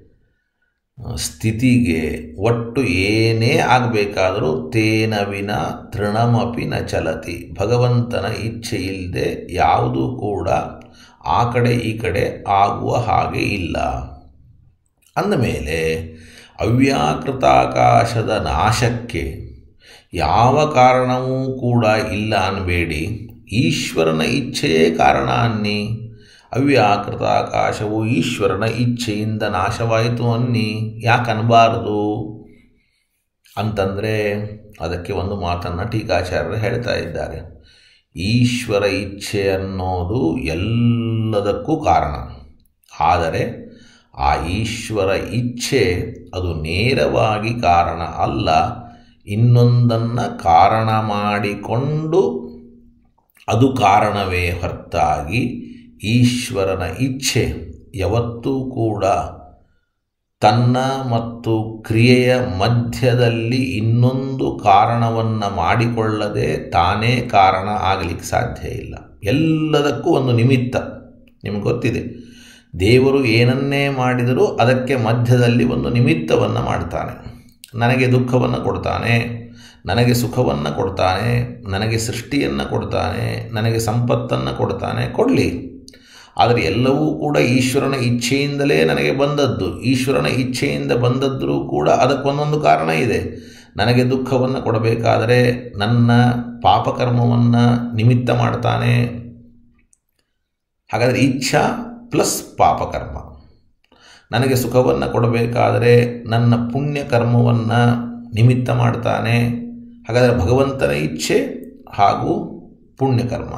ಸ್ಥಿತಿಗೆ ಒಟ್ಟು ಏನೇ ಆಗಬೇಕಾದರೂ ತೇನ ವಿನ ತೃಣಮಪಿ ನ ಚಲತಿ ಭಗವಂತನ ಇಚ್ಛೆ ಇಲ್ಲದೆ ಯಾವುದೂ ಕೂಡ ಆ ಕಡೆ ಈ ಕಡೆ ಆಗುವ ಹಾಗೆ ಇಲ್ಲ ಅಂದಮೇಲೆ ಅವ್ಯಾಕೃತಾಕಾಶದ ನಾಶಕ್ಕೆ ಯಾವ ಕಾರಣವೂ ಕೂಡ ಇಲ್ಲ ಅನ್ನಬೇಡಿ ಈಶ್ವರನ ಇಚ್ಛೆಯೇ ಕಾರಣ ಅನ್ನಿ ಅವ್ಯಾಕೃತ ಆಕಾಶವು ಈಶ್ವರನ ಇಚ್ಛೆಯಿಂದ ನಾಶವಾಯಿತು ಅನ್ನಿ ಯಾಕೆ ಅನ್ನಬಾರದು ಅಂತಂದರೆ ಅದಕ್ಕೆ ಒಂದು ಮಾತನ್ನು ಟೀಕಾಚಾರ್ಯರು ಹೇಳ್ತಾ ಇದ್ದಾರೆ ಈಶ್ವರ ಇಚ್ಛೆ ಅನ್ನೋದು ಎಲ್ಲದಕ್ಕೂ ಕಾರಣ ಆದರೆ ಆ ಈಶ್ವರ ಇಚ್ಛೆ ಅದು ನೇರವಾಗಿ ಕಾರಣ ಅಲ್ಲ ಇನ್ನೊಂದನ್ನು ಕಾರಣ ಮಾಡಿಕೊಂಡು ಅದು ಕಾರಣವೇ ಹೊರತಾಗಿ ಈಶ್ವರನ ಇಚ್ಛೆ ಯಾವತ್ತೂ ಕೂಡ ತನ್ನ ಮತ್ತು ಕ್ರಿಯೆಯ ಮಧ್ಯದಲ್ಲಿ ಇನ್ನೊಂದು ಕಾರಣವನ್ನು ಮಾಡಿಕೊಳ್ಳದೆ ತಾನೇ ಕಾರಣ ಆಗಲಿಕ್ಕೆ ಸಾಧ್ಯ ಇಲ್ಲ ಎಲ್ಲದಕ್ಕೂ ಒಂದು ನಿಮಿತ್ತ ನಿಮ್ಗೆ ಗೊತ್ತಿದೆ ದೇವರು ಏನನ್ನೇ ಮಾಡಿದರೂ ಅದಕ್ಕೆ ಮಧ್ಯದಲ್ಲಿ ಒಂದು ನಿಮಿತ್ತವನ್ನು ಮಾಡ್ತಾನೆ ನನಗೆ ದುಃಖವನ್ನು ಕೊಡ್ತಾನೆ ನನಗೆ ಸುಖವನ್ನು ಕೊಡ್ತಾನೆ ನನಗೆ ಸೃಷ್ಟಿಯನ್ನು ಕೊಡ್ತಾನೆ ನನಗೆ ಸಂಪತ್ತನ್ನು ಕೊಡ್ತಾನೆ ಕೊಡಲಿ ಆದರೆ ಎಲ್ಲವೂ ಕೂಡ ಈಶ್ವರನ ಇಚ್ಛೆಯಿಂದಲೇ ನನಗೆ ಬಂದದ್ದು ಈಶ್ವರನ ಇಚ್ಛೆಯಿಂದ ಬಂದದ್ದರೂ ಕೂಡ ಅದಕ್ಕೊಂದೊಂದು ಕಾರಣ ಇದೆ ನನಗೆ ದುಃಖವನ್ನು ಕೊಡಬೇಕಾದರೆ ನನ್ನ ಪಾಪಕರ್ಮವನ್ನು ನಿಮಿತ್ತ ಮಾಡ್ತಾನೆ ಹಾಗಾದರೆ ಇಚ್ಛಾ ಪ್ಲಸ್ ಪಾಪಕರ್ಮ ನನಗೆ ಸುಖವನ್ನು ಕೊಡಬೇಕಾದರೆ ನನ್ನ ಪುಣ್ಯ ಕರ್ಮವನ್ನು ನಿಮಿತ್ತ ಮಾಡ್ತಾನೆ ಹಾಗಾದರೆ ಭಗವಂತನ ಇಚ್ಛೆ ಹಾಗೂ ಪುಣ್ಯಕರ್ಮ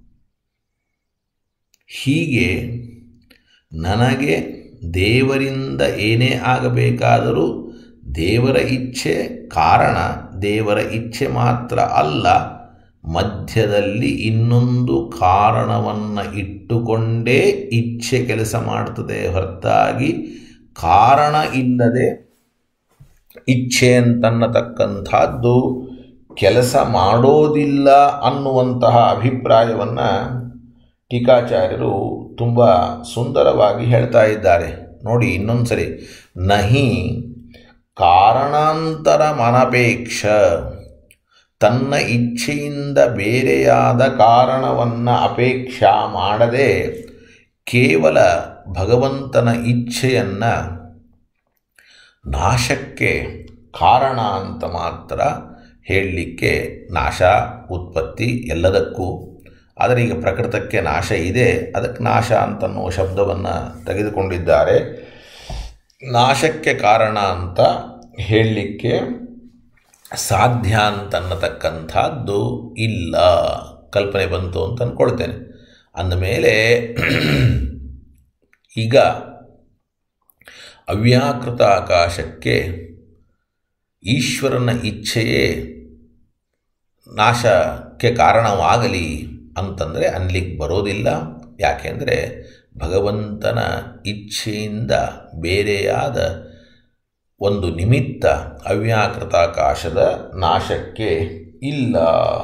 ಹೀಗೆ ನನಗೆ ದೇವರಿಂದ ಏನೇ ಆಗಬೇಕಾದರೂ ದೇವರ ಇಚ್ಛೆ ಕಾರಣ ದೇವರ ಇಚ್ಛೆ ಮಾತ್ರ ಅಲ್ಲ ಮಧ್ಯದಲ್ಲಿ ಇನ್ನೊಂದು ಕಾರಣವನ್ನು ಇಟ್ಟುಕೊಂಡೇ ಇಚ್ಛೆ ಕೆಲಸ ಮಾಡ್ತದೆ ಹೊರತಾಗಿ ಕಾರಣ ಇಲ್ಲದೆ ಇಚ್ಛೆ ಅಂತನ್ನತಕ್ಕಂಥದ್ದು ಕೆಲಸ ಮಾಡೋದಿಲ್ಲ ಅನ್ನುವಂತಹ ಅಭಿಪ್ರಾಯವನ್ನು ಟೀಕಾಚಾರ್ಯರು ತುಂಬ ಸುಂದರವಾಗಿ ಹೇಳ್ತಾ ಇದ್ದಾರೆ ನೋಡಿ ಇನ್ನೊಂದು ಸರಿ ನಹಿ ಕಾರಣಾಂತರ ಮನಪೇಕ್ಷ ತನ್ನ ಇಚ್ಛೆಯಿಂದ ಬೇರೆಯಾದ ಕಾರಣವನ್ನು ಅಪೇಕ್ಷಾ ಮಾಡದೆ ಕೇವಲ ಭಗವಂತನ ಇಚ್ಛೆಯನ್ನು ನಾಶಕ್ಕೆ ಕಾರಣ ಅಂತ ಮಾತ್ರ ಹೇಳಲಿಕ್ಕೆ ನಾಶ ಉತ್ಪತ್ತಿ ಎಲ್ಲದಕ್ಕೂ ಆದರೆ ಈಗ ಪ್ರಕೃತಕ್ಕೆ ನಾಶ ಇದೆ ಅದಕ್ಕೆ ನಾಶ ಅಂತನ್ನುವ ಶಬ್ದವನ್ನು ತೆಗೆದುಕೊಂಡಿದ್ದಾರೆ ನಾಶಕ್ಕೆ ಕಾರಣ ಅಂತ ಹೇಳಲಿಕ್ಕೆ ಸಾಧ್ಯ ಅಂತನ್ನತಕ್ಕಂಥದ್ದು ಇಲ್ಲ ಕಲ್ಪನೆ ಬಂತು ಅಂತ ಅಂದ್ಕೊಳ್ತೇನೆ ಅಂದಮೇಲೆ ಈಗ ಅವ್ಯಾಕೃತ ಆಕಾಶಕ್ಕೆ ಈಶ್ವರನ ಇಚ್ಛೆಯೇ ನಾಶಕ್ಕೆ ಕಾರಣವಾಗಲಿ ಅಂತಂದರೆ ಅನ್ಲಿಕ್ಕೆ ಬರೋದಿಲ್ಲ ಯಾಕೆಂದರೆ ಭಗವಂತನ ಇಚ್ಛೆಯಿಂದ ಬೇರೆಯಾದ ಒಂದು ನಿಮಿತ್ತ ಅವ್ಯಾಕೃತಾಕಾಶದ ನಾಶಕ್ಕೆ ಇಲ್ಲ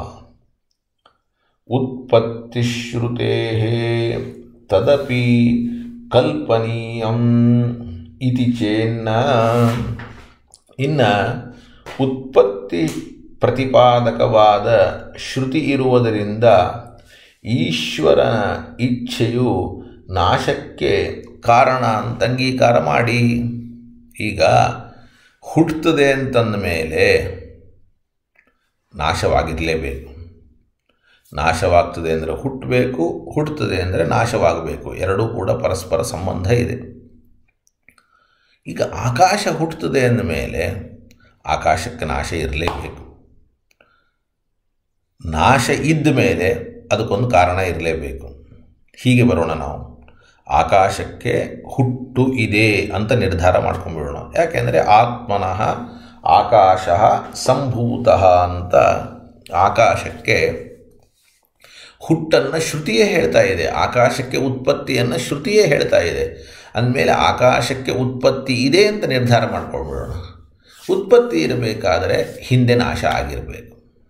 ಉತ್ಪತ್ತಿಶ್ರುತೆ ತದಪಿ ಕಲ್ಪನೀಯಂ ಇತಿ ಚೇನ್ನ ಇನ್ನು ಉತ್ಪತ್ತಿ ಪ್ರತಿಪಾದಕವಾದ ಶ್ರುತಿ ಇರುವುದರಿಂದ ಈಶ್ವರನ ಇಚ್ಛೆಯು ನಾಶಕ್ಕೆ ಕಾರಣ ಅಂತ ಅಂಗೀಕಾರ ಮಾಡಿ ಈಗ ಹುಟ್ಟುತ್ತದೆ ಅಂತಂದ ಮೇಲೆ ನಾಶವಾಗಿರಲೇಬೇಕು ನಾಶವಾಗ್ತದೆ ಅಂದರೆ ಹುಟ್ಟಬೇಕು ಹುಟ್ಟುತ್ತದೆ ಅಂದರೆ ನಾಶವಾಗಬೇಕು ಎರಡೂ ಕೂಡ ಪರಸ್ಪರ ಸಂಬಂಧ ಇದೆ ಈಗ ಆಕಾಶ ಹುಟ್ಟುತ್ತದೆ ಅಂದಮೇಲೆ ಆಕಾಶಕ್ಕೆ ನಾಶ ಇರಲೇಬೇಕು ನಾಶ ಇದ್ದ ಮೇಲೆ ಅದಕ್ಕೊಂದು ಕಾರಣ ಇರಲೇಬೇಕು ಹೀಗೆ ಬರೋಣ ನಾವು ಆಕಾಶಕ್ಕೆ ಹುಟ್ಟು ಇದೆ ಅಂತ ನಿರ್ಧಾರ ಮಾಡ್ಕೊಂಡ್ಬಿಡೋಣ ಯಾಕೆಂದರೆ ಆತ್ಮನಃ ಆಕಾಶ ಸಂಭೂತ ಅಂತ ಆಕಾಶಕ್ಕೆ ಹುಟ್ಟನ್ನು ಶ್ರುತಿಯೇ ಹೇಳ್ತಾ ಇದೆ ಆಕಾಶಕ್ಕೆ ಉತ್ಪತ್ತಿಯನ್ನು ಶ್ರುತಿಯೇ ಹೇಳ್ತಾ ಇದೆ ಅಂದಮೇಲೆ ಆಕಾಶಕ್ಕೆ ಉತ್ಪತ್ತಿ ಇದೆ ಅಂತ ನಿರ್ಧಾರ ಮಾಡ್ಕೊಳ್ಬಿಡೋಣ ಉತ್ಪತ್ತಿ ಇರಬೇಕಾದರೆ ಹಿಂದೆ ನಾಶ ಆಗಿರಬೇಕು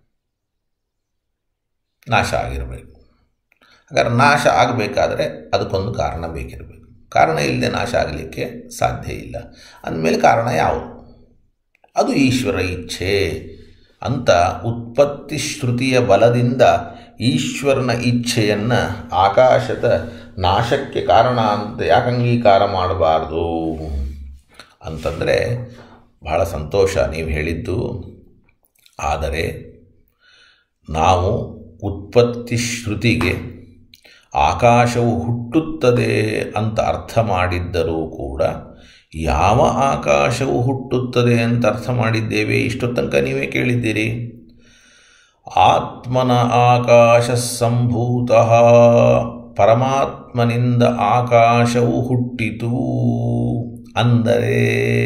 ನಾಶ ಆಗಿರಬೇಕು ಹಾಗಾದ್ರೆ ನಾಶ ಆಗಬೇಕಾದ್ರೆ ಅದಕ್ಕೊಂದು ಕಾರಣ ಬೇಕಿರಬೇಕು ಕಾರಣ ಇಲ್ಲದೆ ನಾಶ ಆಗಲಿಕ್ಕೆ ಸಾಧ್ಯ ಇಲ್ಲ ಅಂದಮೇಲೆ ಕಾರಣ ಯಾವುದು ಅದು ಈಶ್ವರ ಇಚ್ಛೆ ಅಂತ ಉತ್ಪತ್ತಿ ಶ್ರುತಿಯ ಬಲದಿಂದ ಈಶ್ವರನ ಇಚ್ಛೆಯನ್ನು ಆಕಾಶದ ನಾಶಕ್ಕೆ ಕಾರಣ ಅಂತ ಯಾಕೆ ಅಂಗೀಕಾರ ಮಾಡಬಾರ್ದು ಅಂತಂದರೆ ಬಹಳ ಸಂತೋಷ ನೀವು ಹೇಳಿದ್ದು ಆದರೆ ನಾವು ಉತ್ಪತ್ತಿ ಶ್ರುತಿಗೆ ಆಕಾಶವು ಹುಟ್ಟುತ್ತದೆ ಅಂತ ಅರ್ಥ ಮಾಡಿದ್ದರೂ ಕೂಡ ಯಾವ ಆಕಾಶವು ಹುಟ್ಟುತ್ತದೆ ಅಂತ ಅರ್ಥ ಮಾಡಿದ್ದೇವೆ ಇಷ್ಟು ತನಕ ನೀವೇ ಕೇಳಿದ್ದೀರಿ ಆತ್ಮನ ಆಕಾಶ ಸಂಭೂತ ಪರಮಾತ್ಮನಿಂದ ಆಕಾಶವು ಹುಟ್ಟಿತು ಅಂದರೆ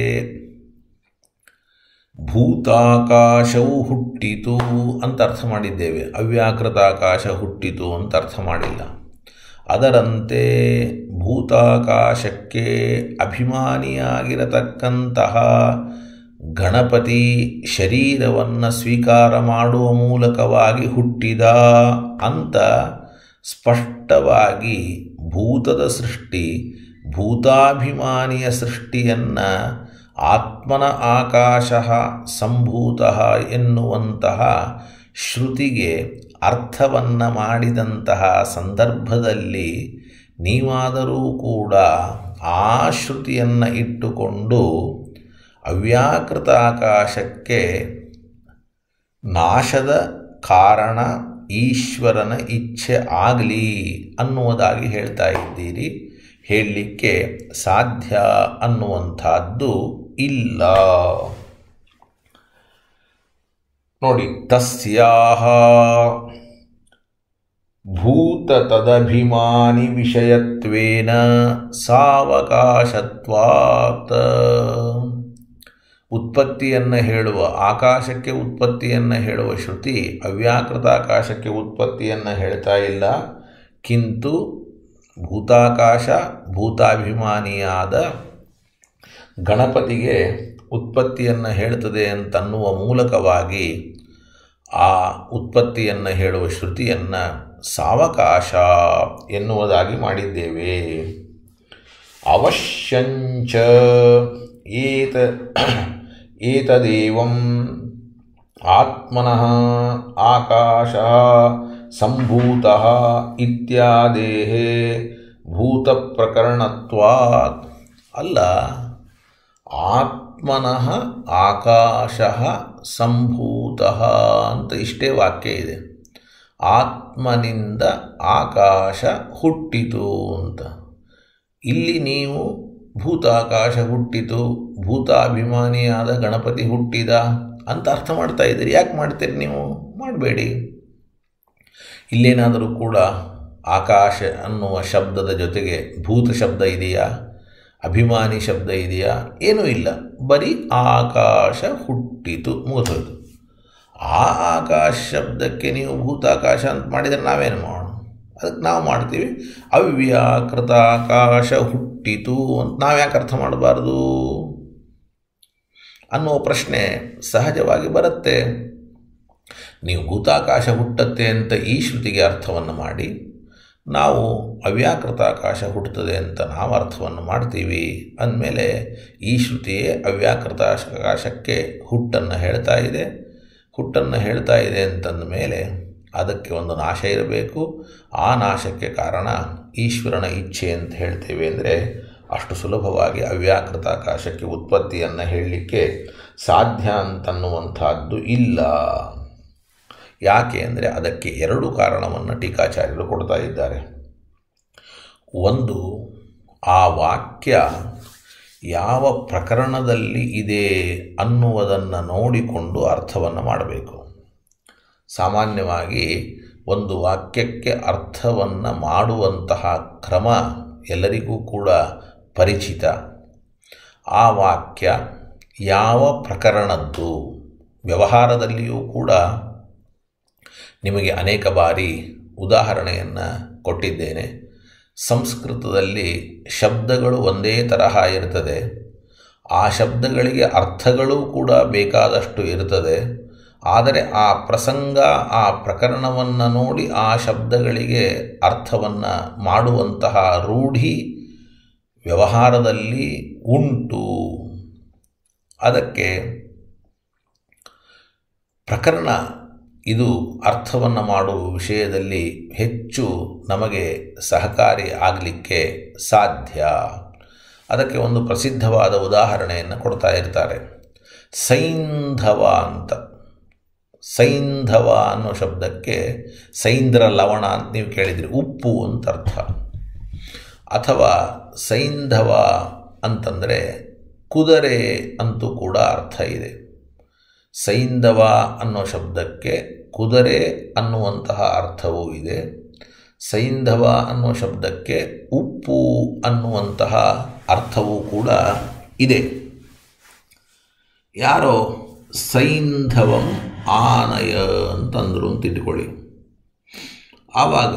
ಭೂತಾಕಾಶವು ಹುಟ್ಟಿತು ಅಂತ ಅರ್ಥ ಮಾಡಿದ್ದೇವೆ ಅವ್ಯಾಕೃತ ಆಕಾಶ ಹುಟ್ಟಿತು ಅಂತ ಅರ್ಥ ಮಾಡಿಲ್ಲ ಅದರಂತೆ ಭೂತಾಕಾಶಕ್ಕೆ ಅಭಿಮಾನಿಯಾಗಿರತಕ್ಕಂತಹ ಗಣಪತಿ ಶರೀರವನ್ನು ಸ್ವೀಕಾರ ಮಾಡುವ ಮೂಲಕವಾಗಿ ಹುಟ್ಟಿದ ಅಂತ ಆತ್ಮನ ಆಕಾಶ ಸಂಭೂತ ಎನ್ನುವಂತಹ ಶ್ರುತಿಗೆ ಅರ್ಥವನ್ನು ಮಾಡಿದಂತಹ ಸಂದರ್ಭದಲ್ಲಿ ನೀವಾದರೂ ಕೂಡ ಆ ಶ್ರುತಿಯನ್ನು ಇಟ್ಟುಕೊಂಡು ಅವ್ಯಾಕೃತ ಆಕಾಶಕ್ಕೆ ನಾಶದ ಕಾರಣ ಈಶ್ವರನ ಇಚ್ಛೆ ಆಗಲಿ ಅನ್ನುವುದಾಗಿ ಹೇಳ್ತಾ ಇದ್ದೀರಿ ಹೇಳಲಿಕ್ಕೆ ಸಾಧ್ಯ ಅನ್ನುವಂಥದ್ದು ಇಲ್ಲ ನೋಡಿ ತಸ್ಯಾಹ ಭೂತ ತದಭಿಮಾನಿ ವಿಷಯತ್ವೇನ ಸಾವಕಾಶತ್ವಾತ್ ಉತ್ಪತ್ತಿಯನ್ನು ಹೇಳುವ ಆಕಾಶಕ್ಕೆ ಉತ್ಪತ್ತಿಯನ್ನು ಹೇಳುವ ಶ್ರುತಿ ಅವ್ಯಾಕೃತ ಆಕಾಶಕ್ಕೆ ಉತ್ಪತ್ತಿಯನ್ನು ಹೇಳ್ತಾ ಇಲ್ಲ ಕಿಂತು ಭೂತಾಕಾಶ ಭೂತಾಭಿಮಾನಿಯಾದ ಗಣಪತಿಗೆ ಉತ್ಪತ್ತಿಯನ್ನು ಹೇಳ್ತದೆ ಅಂತನ್ನುವ ಮೂಲಕವಾಗಿ ಆ ಉತ್ಪತ್ತಿಯನ್ನು ಹೇಳುವ ಶ್ರುತಿಯನ್ನು ಸಾವಕಾಶ ಎನ್ನುವುದಾಗಿ ಮಾಡಿದ್ದೇವೆ ಅವಶ್ಯಂಚ ಏತ ಏತದೇವಂ ಆತ್ಮನಃ ಆಕಾಶ ಸಂಭೂತ ಇತ್ಯಾದೇಹ ಭೂತಪ್ರಕರಣತ್ವಾತ್ ಅಲ್ಲ ಆತ್ಮನಃ ಆಕಾಶ ಸಂಭೂತ ಅಂತ ಇಷ್ಟೇ ವಾಕ್ಯ ಇದೆ ಆತ್ಮನಿಂದ ಆಕಾಶ ಹುಟ್ಟಿತು ಅಂತ ಇಲ್ಲಿ ನೀವು ಭೂತಾಕಾಶ ಹುಟ್ಟಿತು ಭೂತಾಭಿಮಾನಿಯಾದ ಗಣಪತಿ ಹುಟ್ಟಿದ ಅಂತ ಅರ್ಥ ಮಾಡ್ತಾ ಇದ್ದೀರಿ ಯಾಕೆ ಮಾಡ್ತೀರಿ ನೀವು ಮಾಡಬೇಡಿ ಇಲ್ಲೇನಾದರೂ ಕೂಡ ಆಕಾಶ ಅನ್ನುವ ಶಬ್ದದ ಜೊತೆಗೆ ಭೂತ ಶಬ್ದ ಇದೆಯಾ ಅಭಿಮಾನಿ ಶಬ್ದ ಇದೆಯಾ ಏನೂ ಇಲ್ಲ ಬರೀ ಆಕಾಶ ಹುಟ್ಟಿತು ಮುಗಿದೋಯ್ತು ಆ ಆಕಾಶ ಶಬ್ದಕ್ಕೆ ನೀವು ಭೂತಾಕಾಶ ಅಂತ ಮಾಡಿದರೆ ನಾವೇನು ಮಾಡೋಣ ಅದಕ್ಕೆ ನಾವು ಮಾಡ್ತೀವಿ ಅವ್ಯಾಕೃತ ಆಕಾಶ ಹುಟ್ಟಿತು ಅಂತ ನಾವು ಯಾಕೆ ಅರ್ಥ ಮಾಡಬಾರ್ದು ಅನ್ನುವ ಪ್ರಶ್ನೆ ಸಹಜವಾಗಿ ಬರುತ್ತೆ ನೀವು ಭೂತಾಕಾಶ ಹುಟ್ಟತ್ತೆ ಅಂತ ಈ ಶ್ರುತಿಗೆ ಅರ್ಥವನ್ನು ಮಾಡಿ ನಾವು ಅವ್ಯಾಕೃತ ಆಕಾಶ ಹುಟ್ಟುತ್ತದೆ ಅಂತ ನಾವು ಅರ್ಥವನ್ನು ಮಾಡ್ತೀವಿ ಅಂದಮೇಲೆ ಈ ಶ್ರುತಿಯೇ ಅವ್ಯಾಕೃತ ಆಕಾಶಕ್ಕೆ ಹುಟ್ಟನ್ನು ಹೇಳ್ತಾ ಇದೆ ಹುಟ್ಟನ್ನು ಹೇಳ್ತಾ ಇದೆ ಅಂತಂದ ಮೇಲೆ ಅದಕ್ಕೆ ಒಂದು ನಾಶ ಇರಬೇಕು ಆ ನಾಶಕ್ಕೆ ಕಾರಣ ಈಶ್ವರನ ಇಚ್ಛೆ ಅಂತ ಹೇಳ್ತೇವೆ ಅಂದರೆ ಅಷ್ಟು ಸುಲಭವಾಗಿ ಅವ್ಯಾಕೃತ ಆಕಾಶಕ್ಕೆ ಉತ್ಪತ್ತಿಯನ್ನು ಹೇಳಲಿಕ್ಕೆ ಸಾಧ್ಯ ಅಂತನ್ನುವಂಥದ್ದು ಇಲ್ಲ ಯಾಕೆ ಅಂದರೆ ಅದಕ್ಕೆ ಎರಡು ಕಾರಣವನ್ನು ಟೀಕಾಚಾರ್ಯರು ಕೊಡ್ತಾ ಇದ್ದಾರೆ ಒಂದು ಆ ವಾಕ್ಯ ಯಾವ ಪ್ರಕರಣದಲ್ಲಿ ಇದೆ ಅನ್ನುವುದನ್ನು ನೋಡಿಕೊಂಡು ಅರ್ಥವನ್ನು ಮಾಡಬೇಕು ಸಾಮಾನ್ಯವಾಗಿ ಒಂದು ವಾಕ್ಯಕ್ಕೆ ಅರ್ಥವನ್ನು ಮಾಡುವಂತಹ ಕ್ರಮ ಎಲ್ಲರಿಗೂ ಕೂಡ ಪರಿಚಿತ ಆ ವಾಕ್ಯ ಯಾವ ಪ್ರಕರಣದ್ದು ವ್ಯವಹಾರದಲ್ಲಿಯೂ ಕೂಡ ನಿಮಗೆ ಅನೇಕ ಬಾರಿ ಉದಾಹರಣೆಯನ್ನು ಕೊಟ್ಟಿದ್ದೇನೆ ಸಂಸ್ಕೃತದಲ್ಲಿ ಶಬ್ದಗಳು ಒಂದೇ ತರಹ ಇರ್ತದೆ ಆ ಶಬ್ದಗಳಿಗೆ ಅರ್ಥಗಳೂ ಕೂಡ ಬೇಕಾದಷ್ಟು ಇರ್ತದೆ ಆದರೆ ಆ ಪ್ರಸಂಗ ಆ ಪ್ರಕರಣವನ್ನು ನೋಡಿ ಆ ಶಬ್ದಗಳಿಗೆ ಅರ್ಥವನ್ನು ಮಾಡುವಂತಹ ರೂಢಿ ವ್ಯವಹಾರದಲ್ಲಿ ಉಂಟು ಅದಕ್ಕೆ ಪ್ರಕರಣ ಇದು ಅರ್ಥವನ್ನು ಮಾಡುವ ವಿಷಯದಲ್ಲಿ ಹೆಚ್ಚು ನಮಗೆ ಸಹಕಾರಿ ಆಗಲಿಕ್ಕೆ ಸಾಧ್ಯ ಅದಕ್ಕೆ ಒಂದು ಪ್ರಸಿದ್ಧವಾದ ಉದಾಹರಣೆಯನ್ನು ಕೊಡ್ತಾ ಇರ್ತಾರೆ ಸೈಂಧವ ಅಂತ ಸೈಂಧವ ಅನ್ನೋ ಶಬ್ದಕ್ಕೆ ಸೈಂದ್ರ ಲವಣ ಅಂತ ನೀವು ಕೇಳಿದ್ರಿ ಉಪ್ಪು ಅಂತ ಅರ್ಥ ಅಥವಾ ಸೈಂಧವ ಅಂತಂದರೆ ಕುದುರೆ ಅಂತೂ ಕೂಡ ಅರ್ಥ ಇದೆ ಸೈಂಧವ ಅನ್ನೋ ಶಬ್ದಕ್ಕೆ ಕುದುರೆ ಅನ್ನುವಂತಹ ಅರ್ಥವೂ ಇದೆ ಸೈಂಧವ ಅನ್ನೋ ಶಬ್ದಕ್ಕೆ ಉಪ್ಪು ಅನ್ನುವಂತಹ ಅರ್ಥವೂ ಕೂಡ ಇದೆ ಯಾರೋ ಸೈಂಧವಂ ಆನಯ ಅಂತಂದರು ಅಂತ ಇಟ್ಕೊಳ್ಳಿ ಆವಾಗ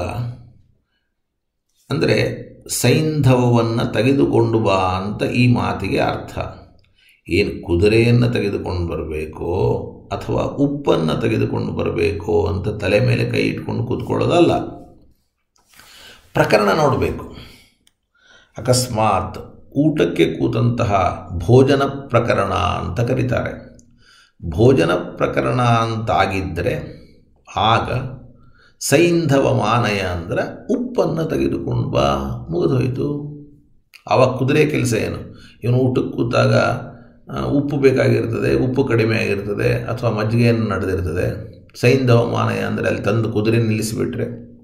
ಅಂದರೆ ಸೈಂಧವವನ್ನು ತೆಗೆದುಕೊಂಡು ಬಾ ಅಂತ ಈ ಮಾತಿಗೆ ಅರ್ಥ ಏನು ಕುದುರೆಯನ್ನು ತೆಗೆದುಕೊಂಡು ಬರಬೇಕೋ ಅಥವಾ ಉಪ್ಪನ್ನು ತೆಗೆದುಕೊಂಡು ಬರಬೇಕೋ ಅಂತ ತಲೆ ಮೇಲೆ ಕೈ ಇಟ್ಕೊಂಡು ಕೂತ್ಕೊಳ್ಳೋದಲ್ಲ ಪ್ರಕರಣ ನೋಡಬೇಕು ಅಕಸ್ಮಾತ್ ಊಟಕ್ಕೆ ಕೂತಂತಹ ಭೋಜನ ಪ್ರಕರಣ ಅಂತ ಕರೀತಾರೆ ಭೋಜನ ಪ್ರಕರಣ ಅಂತಾಗಿದ್ದರೆ ಆಗ ಸೈಂಧವ ಮಾನಯ ಅಂದರೆ ಉಪ್ಪನ್ನು ತೆಗೆದುಕೊಂಡು ಬಾ ಮುಗಿದೋಯ್ತು ಆವಾಗ ಕುದುರೆ ಕೆಲಸ ಏನು ಇವನು ಊಟಕ್ಕೆ ಕೂತಾಗ ಆ, ಉಪ್ಪು ಬೇಕಾಗಿರ್ತದೆ ಉಪ್ಪು ಕಡಿಮೆ ಆಗಿರ್ತದೆ ಅಥವಾ ಮಜ್ಜಿಗೆಯನ್ನು ನಡೆದಿರ್ತದೆ ಸೈಂಧವ ಮಾನಯ ಅಂದರೆ ಅಲ್ಲಿ ತಂದು ಕುದುರೆ ನಿಲ್ಲಿಸಿಬಿಟ್ರೆ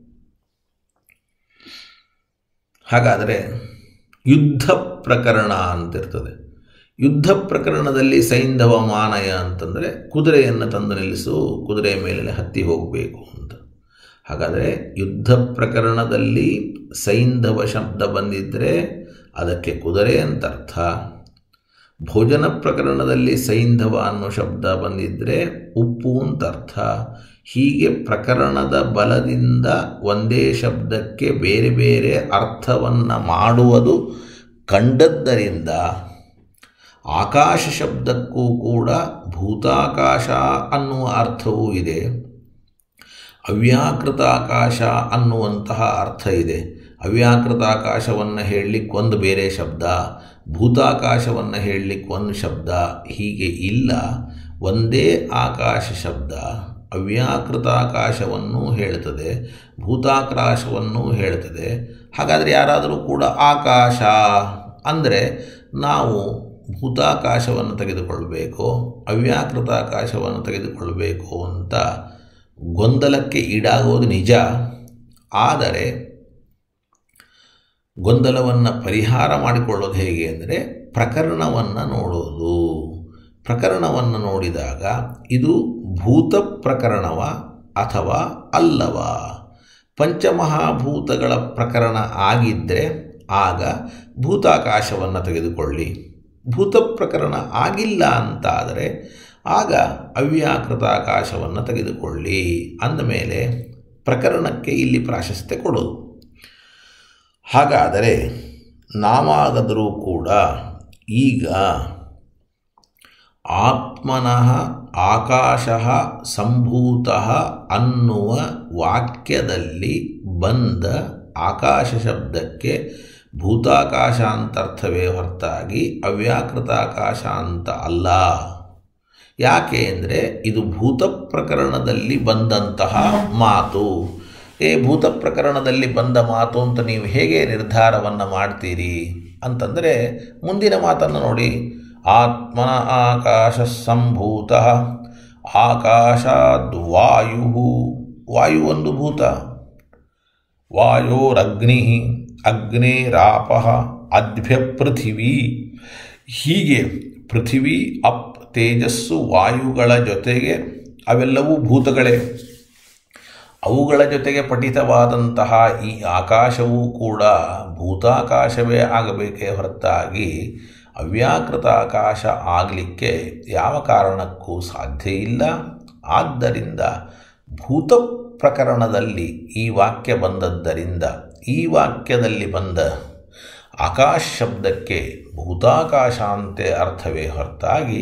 ಹಾಗಾದರೆ ಯುದ್ಧ ಪ್ರಕರಣ ಅಂತಿರ್ತದೆ ಯುದ್ಧ ಪ್ರಕರಣದಲ್ಲಿ ಸೈಂಧವ ಮಾನಯ ಅಂತಂದರೆ ಕುದುರೆಯನ್ನು ತಂದು ನಿಲ್ಲಿಸು ಕುದುರೆಯ ಮೇಲೆ ಹತ್ತಿ ಹೋಗಬೇಕು ಅಂತ ಹಾಗಾದರೆ ಯುದ್ಧ ಪ್ರಕರಣದಲ್ಲಿ ಸೈಂಧವ ಶಬ್ದ ಬಂದಿದ್ದರೆ ಅದಕ್ಕೆ ಕುದುರೆ ಅಂತ ಅರ್ಥ ಭೋಜನ ಪ್ರಕರಣದಲ್ಲಿ ಸೈಂಧವ ಅನ್ನೋ ಶಬ್ದ ಬಂದಿದ್ದರೆ ಉಪ್ಪು ಅಂತ ಅರ್ಥ ಹೀಗೆ ಪ್ರಕರಣದ ಬಲದಿಂದ ಒಂದೇ ಶಬ್ದಕ್ಕೆ ಬೇರೆ ಬೇರೆ ಅರ್ಥವನ್ನು ಮಾಡುವುದು ಕಂಡದ್ದರಿಂದ ಆಕಾಶ ಶಬ್ದಕ್ಕೂ ಕೂಡ ಭೂತಾಕಾಶ ಅನ್ನುವ ಅರ್ಥವೂ ಇದೆ ಅವ್ಯಾಕೃತ ಆಕಾಶ ಅನ್ನುವಂತಹ ಅರ್ಥ ಇದೆ ಅವ್ಯಾಕೃತ ಆಕಾಶವನ್ನು ಹೇಳಲಿಕ್ಕೆ ಒಂದು ಬೇರೆ ಶಬ್ದ ಭೂತಾಕಾಶವನ್ನು ಹೇಳಲಿಕ್ಕೆ ಒಂದು ಶಬ್ದ ಹೀಗೆ ಇಲ್ಲ ಒಂದೇ ಆಕಾಶ ಶಬ್ದ ಅವ್ಯಾಕೃತ ಆಕಾಶವನ್ನು ಹೇಳ್ತದೆ ಭೂತಾಕಾಶವನ್ನು ಹೇಳ್ತದೆ ಹಾಗಾದರೆ ಯಾರಾದರೂ ಕೂಡ ಆಕಾಶ ಅಂದರೆ ನಾವು ಭೂತಾಕಾಶವನ್ನು ತೆಗೆದುಕೊಳ್ಬೇಕು ಅವ್ಯಾಕೃತ ಆಕಾಶವನ್ನು ತೆಗೆದುಕೊಳ್ಬೇಕು ಅಂತ ಗೊಂದಲಕ್ಕೆ ಈಡಾಗುವುದು ನಿಜ ಆದರೆ ಗೊಂದಲವನ್ನು ಪರಿಹಾರ ಮಾಡಿಕೊಳ್ಳೋದು ಹೇಗೆ ಅಂದರೆ ಪ್ರಕರಣವನ್ನು ನೋಡೋದು ಪ್ರಕರಣವನ್ನು ನೋಡಿದಾಗ ಇದು ಭೂತ ಪ್ರಕರಣವ ಅಥವಾ ಅಲ್ಲವ ಪಂಚಮಹಾಭೂತಗಳ ಪ್ರಕರಣ ಆಗಿದ್ದರೆ ಆಗ ಭೂತಾಕಾಶವನ್ನು ತೆಗೆದುಕೊಳ್ಳಿ ಭೂತ ಪ್ರಕರಣ ಆಗಿಲ್ಲ ಅಂತಾದರೆ ಆಗ ಅವ್ಯಾಕೃತ ಆಕಾಶವನ್ನು ತೆಗೆದುಕೊಳ್ಳಿ ಅಂದಮೇಲೆ ಪ್ರಕರಣಕ್ಕೆ ಇಲ್ಲಿ ಪ್ರಾಶಸ್ತ್ಯ ಕೊಡೋದು ಹಾಗಾದರೆ ನಾವಾಗದರೂ ಕೂಡ ಈಗ ಆತ್ಮನಃ ಆಕಾಶ ಸಂಭೂತ ಅನ್ನುವ ವಾಕ್ಯದಲ್ಲಿ ಬಂದ ಆಕಾಶ ಶಬ್ದಕ್ಕೆ ಭೂತಾಕಾಶ ಅಂತ ಅರ್ಥವೇ ಹೊರತಾಗಿ ಅವ್ಯಾಕೃತಾಕಾಶ ಅಂತ ಅಲ್ಲ ಯಾಕೆ ಅಂದರೆ ಇದು ಭೂತ ಪ್ರಕರಣದಲ್ಲಿ ಬಂದಂತಹ ಮಾತು ಏ ಭೂತ ಪ್ರಕರಣದಲ್ಲಿ ಬಂದ ಮಾತು ಅಂತ ನೀವು ಹೇಗೆ ನಿರ್ಧಾರವನ್ನು ಮಾಡ್ತೀರಿ ಅಂತಂದರೆ ಮುಂದಿನ ಮಾತನ್ನು ನೋಡಿ ಆತ್ಮನ ಆಕಾಶ ಸಂಭೂತ ಆಕಾಶದ್ವಾಯು ವಾಯು ಒಂದು ಭೂತ ವಾಯೋರಗ್ನಿ ಅಗ್ನೇರಾಪ ಅದ್ಭ್ಯ ಪೃಥಿವಿ ಹೀಗೆ ಪೃಥಿವಿ ಅಪ್ ತೇಜಸ್ಸು ವಾಯುಗಳ ಜೊತೆಗೆ ಅವೆಲ್ಲವೂ ಭೂತಗಳೇ ಅವುಗಳ ಜೊತೆಗೆ ಪಠಿತವಾದಂತಹ ಈ ಆಕಾಶವೂ ಕೂಡ ಭೂತಾಕಾಶವೇ ಆಗಬೇಕೇ ಹೊರತಾಗಿ ಅವ್ಯಾಕೃತ ಆಕಾಶ ಆಗಲಿಕ್ಕೆ ಯಾವ ಕಾರಣಕ್ಕೂ ಸಾಧ್ಯ ಇಲ್ಲ ಆದ್ದರಿಂದ ಭೂತ ಪ್ರಕರಣದಲ್ಲಿ ಈ ವಾಕ್ಯ ಬಂದದ್ದರಿಂದ ಈ ವಾಕ್ಯದಲ್ಲಿ ಬಂದ ಆಕಾಶ ಶಬ್ದಕ್ಕೆ ಭೂತಾಕಾಶ ಅಂತೆ ಅರ್ಥವೇ ಹೊರತಾಗಿ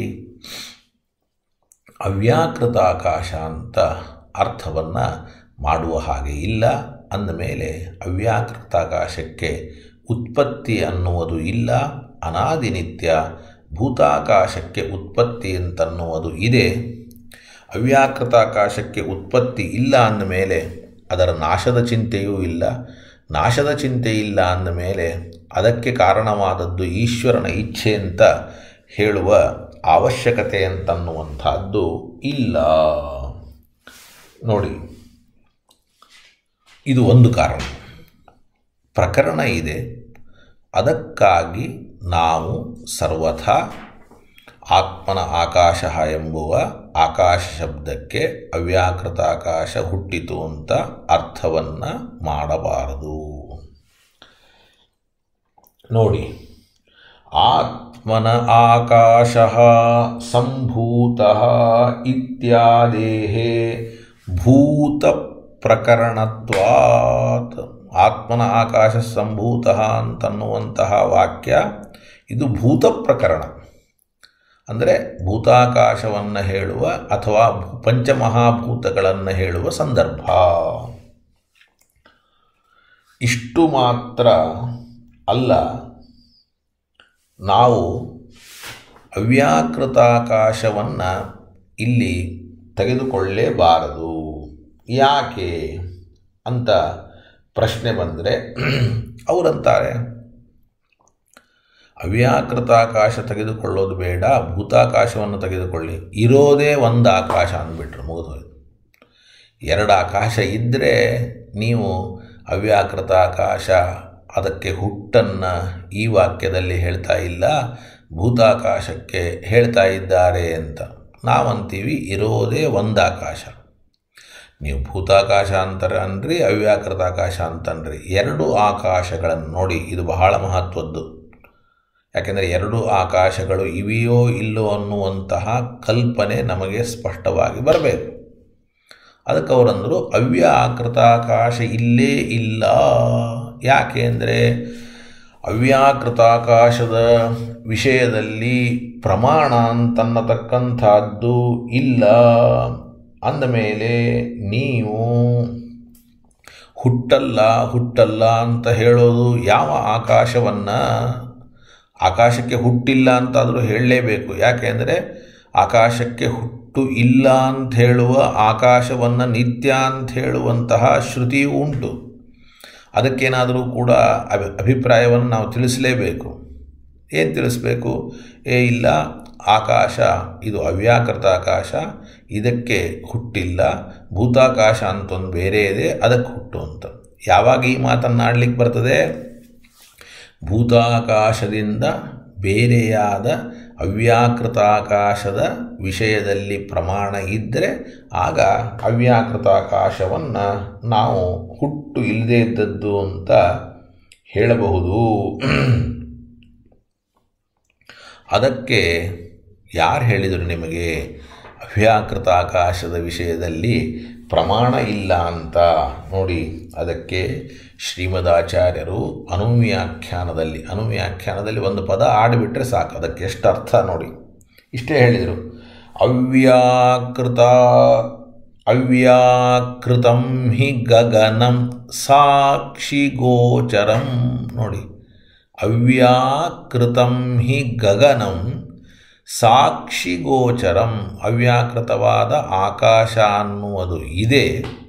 ಅವ್ಯಾಕೃತ ಆಕಾಶ ಅಂತ ಅರ್ಥವನ್ನು ಮಾಡುವ ಹಾಗೆ ಇಲ್ಲ ಅಂದಮೇಲೆ ಅವ್ಯಾಕೃತಾಕಾಶಕ್ಕೆ ಉತ್ಪತ್ತಿ ಅನ್ನುವುದು ಇಲ್ಲ ಅನಾದಿನಿತ್ಯ ಭೂತಾಕಾಶಕ್ಕೆ ಉತ್ಪತ್ತಿ ಅಂತನ್ನುವುದು ಇದೆ ಅವ್ಯಾಕೃತಾಕಾಶಕ್ಕೆ ಉತ್ಪತ್ತಿ ಇಲ್ಲ ಅಂದಮೇಲೆ ಅದರ ನಾಶದ ಚಿಂತೆಯೂ ಇಲ್ಲ ನಾಶದ ಚಿಂತೆ ಇಲ್ಲ ಅಂದಮೇಲೆ ಅದಕ್ಕೆ ಕಾರಣವಾದದ್ದು ಈಶ್ವರನ ಇಚ್ಛೆ ಅಂತ ಹೇಳುವ ಅವಶ್ಯಕತೆ ಅಂತನ್ನುವಂಥದ್ದು ಇಲ್ಲ ನೋಡಿ ಇದು ಒಂದು ಕಾರಣ ಪ್ರಕರಣ ಇದೆ ಅದಕ್ಕಾಗಿ ನಾವು ಸರ್ವಥಾ ಆತ್ಮನ ಆಕಾಶ ಎಂಬುವ ಆಕಾಶ ಶಬ್ದಕ್ಕೆ ಅವ್ಯಾಕೃತ ಆಕಾಶ ಹುಟ್ಟಿತು ಅಂತ ಅರ್ಥವನ್ನು ಮಾಡಬಾರದು ನೋಡಿ ಆತ್ಮನ ಆಕಾಶ ಸಂಭೂತ ಇತ್ಯಾದೇಹೇ ಭೂತ ಪ್ರಕರಣತ್ವಾತ್ ಆತ್ಮನ ಆಕಾಶ ಸಂಭೂತ ಅಂತನ್ನುವಂತಹ ವಾಕ್ಯ ಇದು ಭೂತ ಪ್ರಕರಣ ಅಂದರೆ ಭೂತಾಕಾಶವನ್ನು ಹೇಳುವ ಅಥವಾ ಪಂಚಮಹಾಭೂತಗಳನ್ನು ಹೇಳುವ ಸಂದರ್ಭ ಇಷ್ಟು ಮಾತ್ರ ಅಲ್ಲ ನಾವು ಅವ್ಯಾಕೃತಾಕಾಶವನ್ನು ಇಲ್ಲಿ ತೆಗೆದುಕೊಳ್ಳೇಬಾರದು ಯಾಕೆ ಅಂತ ಪ್ರಶ್ನೆ ಬಂದರೆ ಅವರಂತಾರೆ ಅವ್ಯಾಕೃತಾಕಾಶ ತೆಗೆದುಕೊಳ್ಳೋದು ಬೇಡ ಭೂತಾಕಾಶವನ್ನು ತೆಗೆದುಕೊಳ್ಳಿ ಇರೋದೇ ಒಂದು ಆಕಾಶ ಅಂದ್ಬಿಟ್ರು ಮುಗಿದೋಯ್ತು ಎರಡು ಆಕಾಶ ಇದ್ದರೆ ನೀವು ಅವ್ಯಾಕೃತಾಕಾಶ ಅದಕ್ಕೆ ಹುಟ್ಟನ್ನು ಈ ವಾಕ್ಯದಲ್ಲಿ ಹೇಳ್ತಾ ಇಲ್ಲ ಭೂತಾಕಾಶಕ್ಕೆ ಹೇಳ್ತಾ ಇದ್ದಾರೆ ಅಂತ ನಾವಂತೀವಿ ಇರೋದೇ ಒಂದು ಆಕಾಶ ನೀವು ಭೂತಾಕಾಶ ಅಂತಾರೆ ಅನ್ರಿ ಅವ್ಯಾಕೃತಾಕಾಶ ಅಂತನ್ರಿ ಎರಡು ಆಕಾಶಗಳನ್ನು ನೋಡಿ ಇದು ಬಹಳ ಮಹತ್ವದ್ದು ಯಾಕೆಂದರೆ ಎರಡು ಆಕಾಶಗಳು ಇವೆಯೋ ಇಲ್ಲೋ ಅನ್ನುವಂತಹ ಕಲ್ಪನೆ ನಮಗೆ ಸ್ಪಷ್ಟವಾಗಿ ಬರಬೇಕು ಅದಕ್ಕೆ ಅವರಂದರು ಅವ್ಯಾಕೃತಾಕಾಶ ಇಲ್ಲೇ ಇಲ್ಲ ಯಾಕೆ ಅಂದರೆ ಅವ್ಯಾಕೃತಾಕಾಶದ ವಿಷಯದಲ್ಲಿ ಪ್ರಮಾಣ ಅಂತನ್ನತಕ್ಕಂಥದ್ದು ಇಲ್ಲ ಅಂದಮೇಲೆ ನೀವು ಹುಟ್ಟಲ್ಲ ಹುಟ್ಟಲ್ಲ ಅಂತ ಹೇಳೋದು ಯಾವ ಆಕಾಶವನ್ನು ಆಕಾಶಕ್ಕೆ ಹುಟ್ಟಿಲ್ಲ ಅಂತಾದರೂ ಹೇಳಲೇಬೇಕು ಯಾಕೆ ಅಂದರೆ ಆಕಾಶಕ್ಕೆ ಹುಟ್ಟು ಇಲ್ಲ ಅಂತ ಹೇಳುವ ಆಕಾಶವನ್ನು ನಿತ್ಯ ಅಂತ ಹೇಳುವಂತಹ ಶ್ರುತಿಯೂ ಉಂಟು ಅದಕ್ಕೇನಾದರೂ ಕೂಡ ಅಭಿ ಅಭಿಪ್ರಾಯವನ್ನು ನಾವು ತಿಳಿಸಲೇಬೇಕು ಏನು ತಿಳಿಸ್ಬೇಕು ಏ ಇಲ್ಲ ಆಕಾಶ ಇದು ಅವ್ಯಾಕೃತ ಆಕಾಶ ಇದಕ್ಕೆ ಹುಟ್ಟಿಲ್ಲ ಭೂತಾಕಾಶ ಅಂತ ಒಂದು ಬೇರೆ ಇದೆ ಅದಕ್ಕೆ ಹುಟ್ಟು ಅಂತ ಯಾವಾಗ ಈ ಮಾತನ್ನು ಆಡ್ಲಿಕ್ಕೆ ಬರ್ತದೆ ಭೂತಾಕಾಶದಿಂದ ಬೇರೆಯಾದ ಅವ್ಯಾಕೃತಾಕಾಶದ ವಿಷಯದಲ್ಲಿ ಪ್ರಮಾಣ ಇದ್ದರೆ ಆಗ ಅವ್ಯಾಕೃತಾಕಾಶವನ್ನು ನಾವು ಹುಟ್ಟು ಇಲ್ಲದೇ ಇದ್ದದ್ದು ಅಂತ ಹೇಳಬಹುದು ಅದಕ್ಕೆ ಯಾರು ಹೇಳಿದರು ನಿಮಗೆ ಅವ್ಯಾಕೃತ ಆಕಾಶದ ವಿಷಯದಲ್ಲಿ ಪ್ರಮಾಣ ಇಲ್ಲ ಅಂತ ನೋಡಿ ಅದಕ್ಕೆ ಶ್ರೀಮದಾಚಾರ್ಯರು ಅನುವ್ಯಾಖ್ಯಾನದಲ್ಲಿ ಅನುವ್ಯಾಖ್ಯಾನದಲ್ಲಿ ಒಂದು ಪದ ಆಡಿಬಿಟ್ರೆ ಸಾಕು ಅದಕ್ಕೆ ಎಷ್ಟು ಅರ್ಥ ನೋಡಿ ಇಷ್ಟೇ ಹೇಳಿದರು ಅವ್ಯಾಕೃತ ಅವ್ಯಾಕೃತಂ ಹಿ ಗಗನಂ ಸಾಕ್ಷಿಗೋಚರಂ ನೋಡಿ ಅವ್ಯಾಕೃತಂ ಹಿ ಗಗನಂ ಸಾಕ್ಷಿಗೋಚರಂ ಅವ್ಯಾಕೃತವಾದ ಆಕಾಶ ಅನ್ನುವುದು ಇದೆ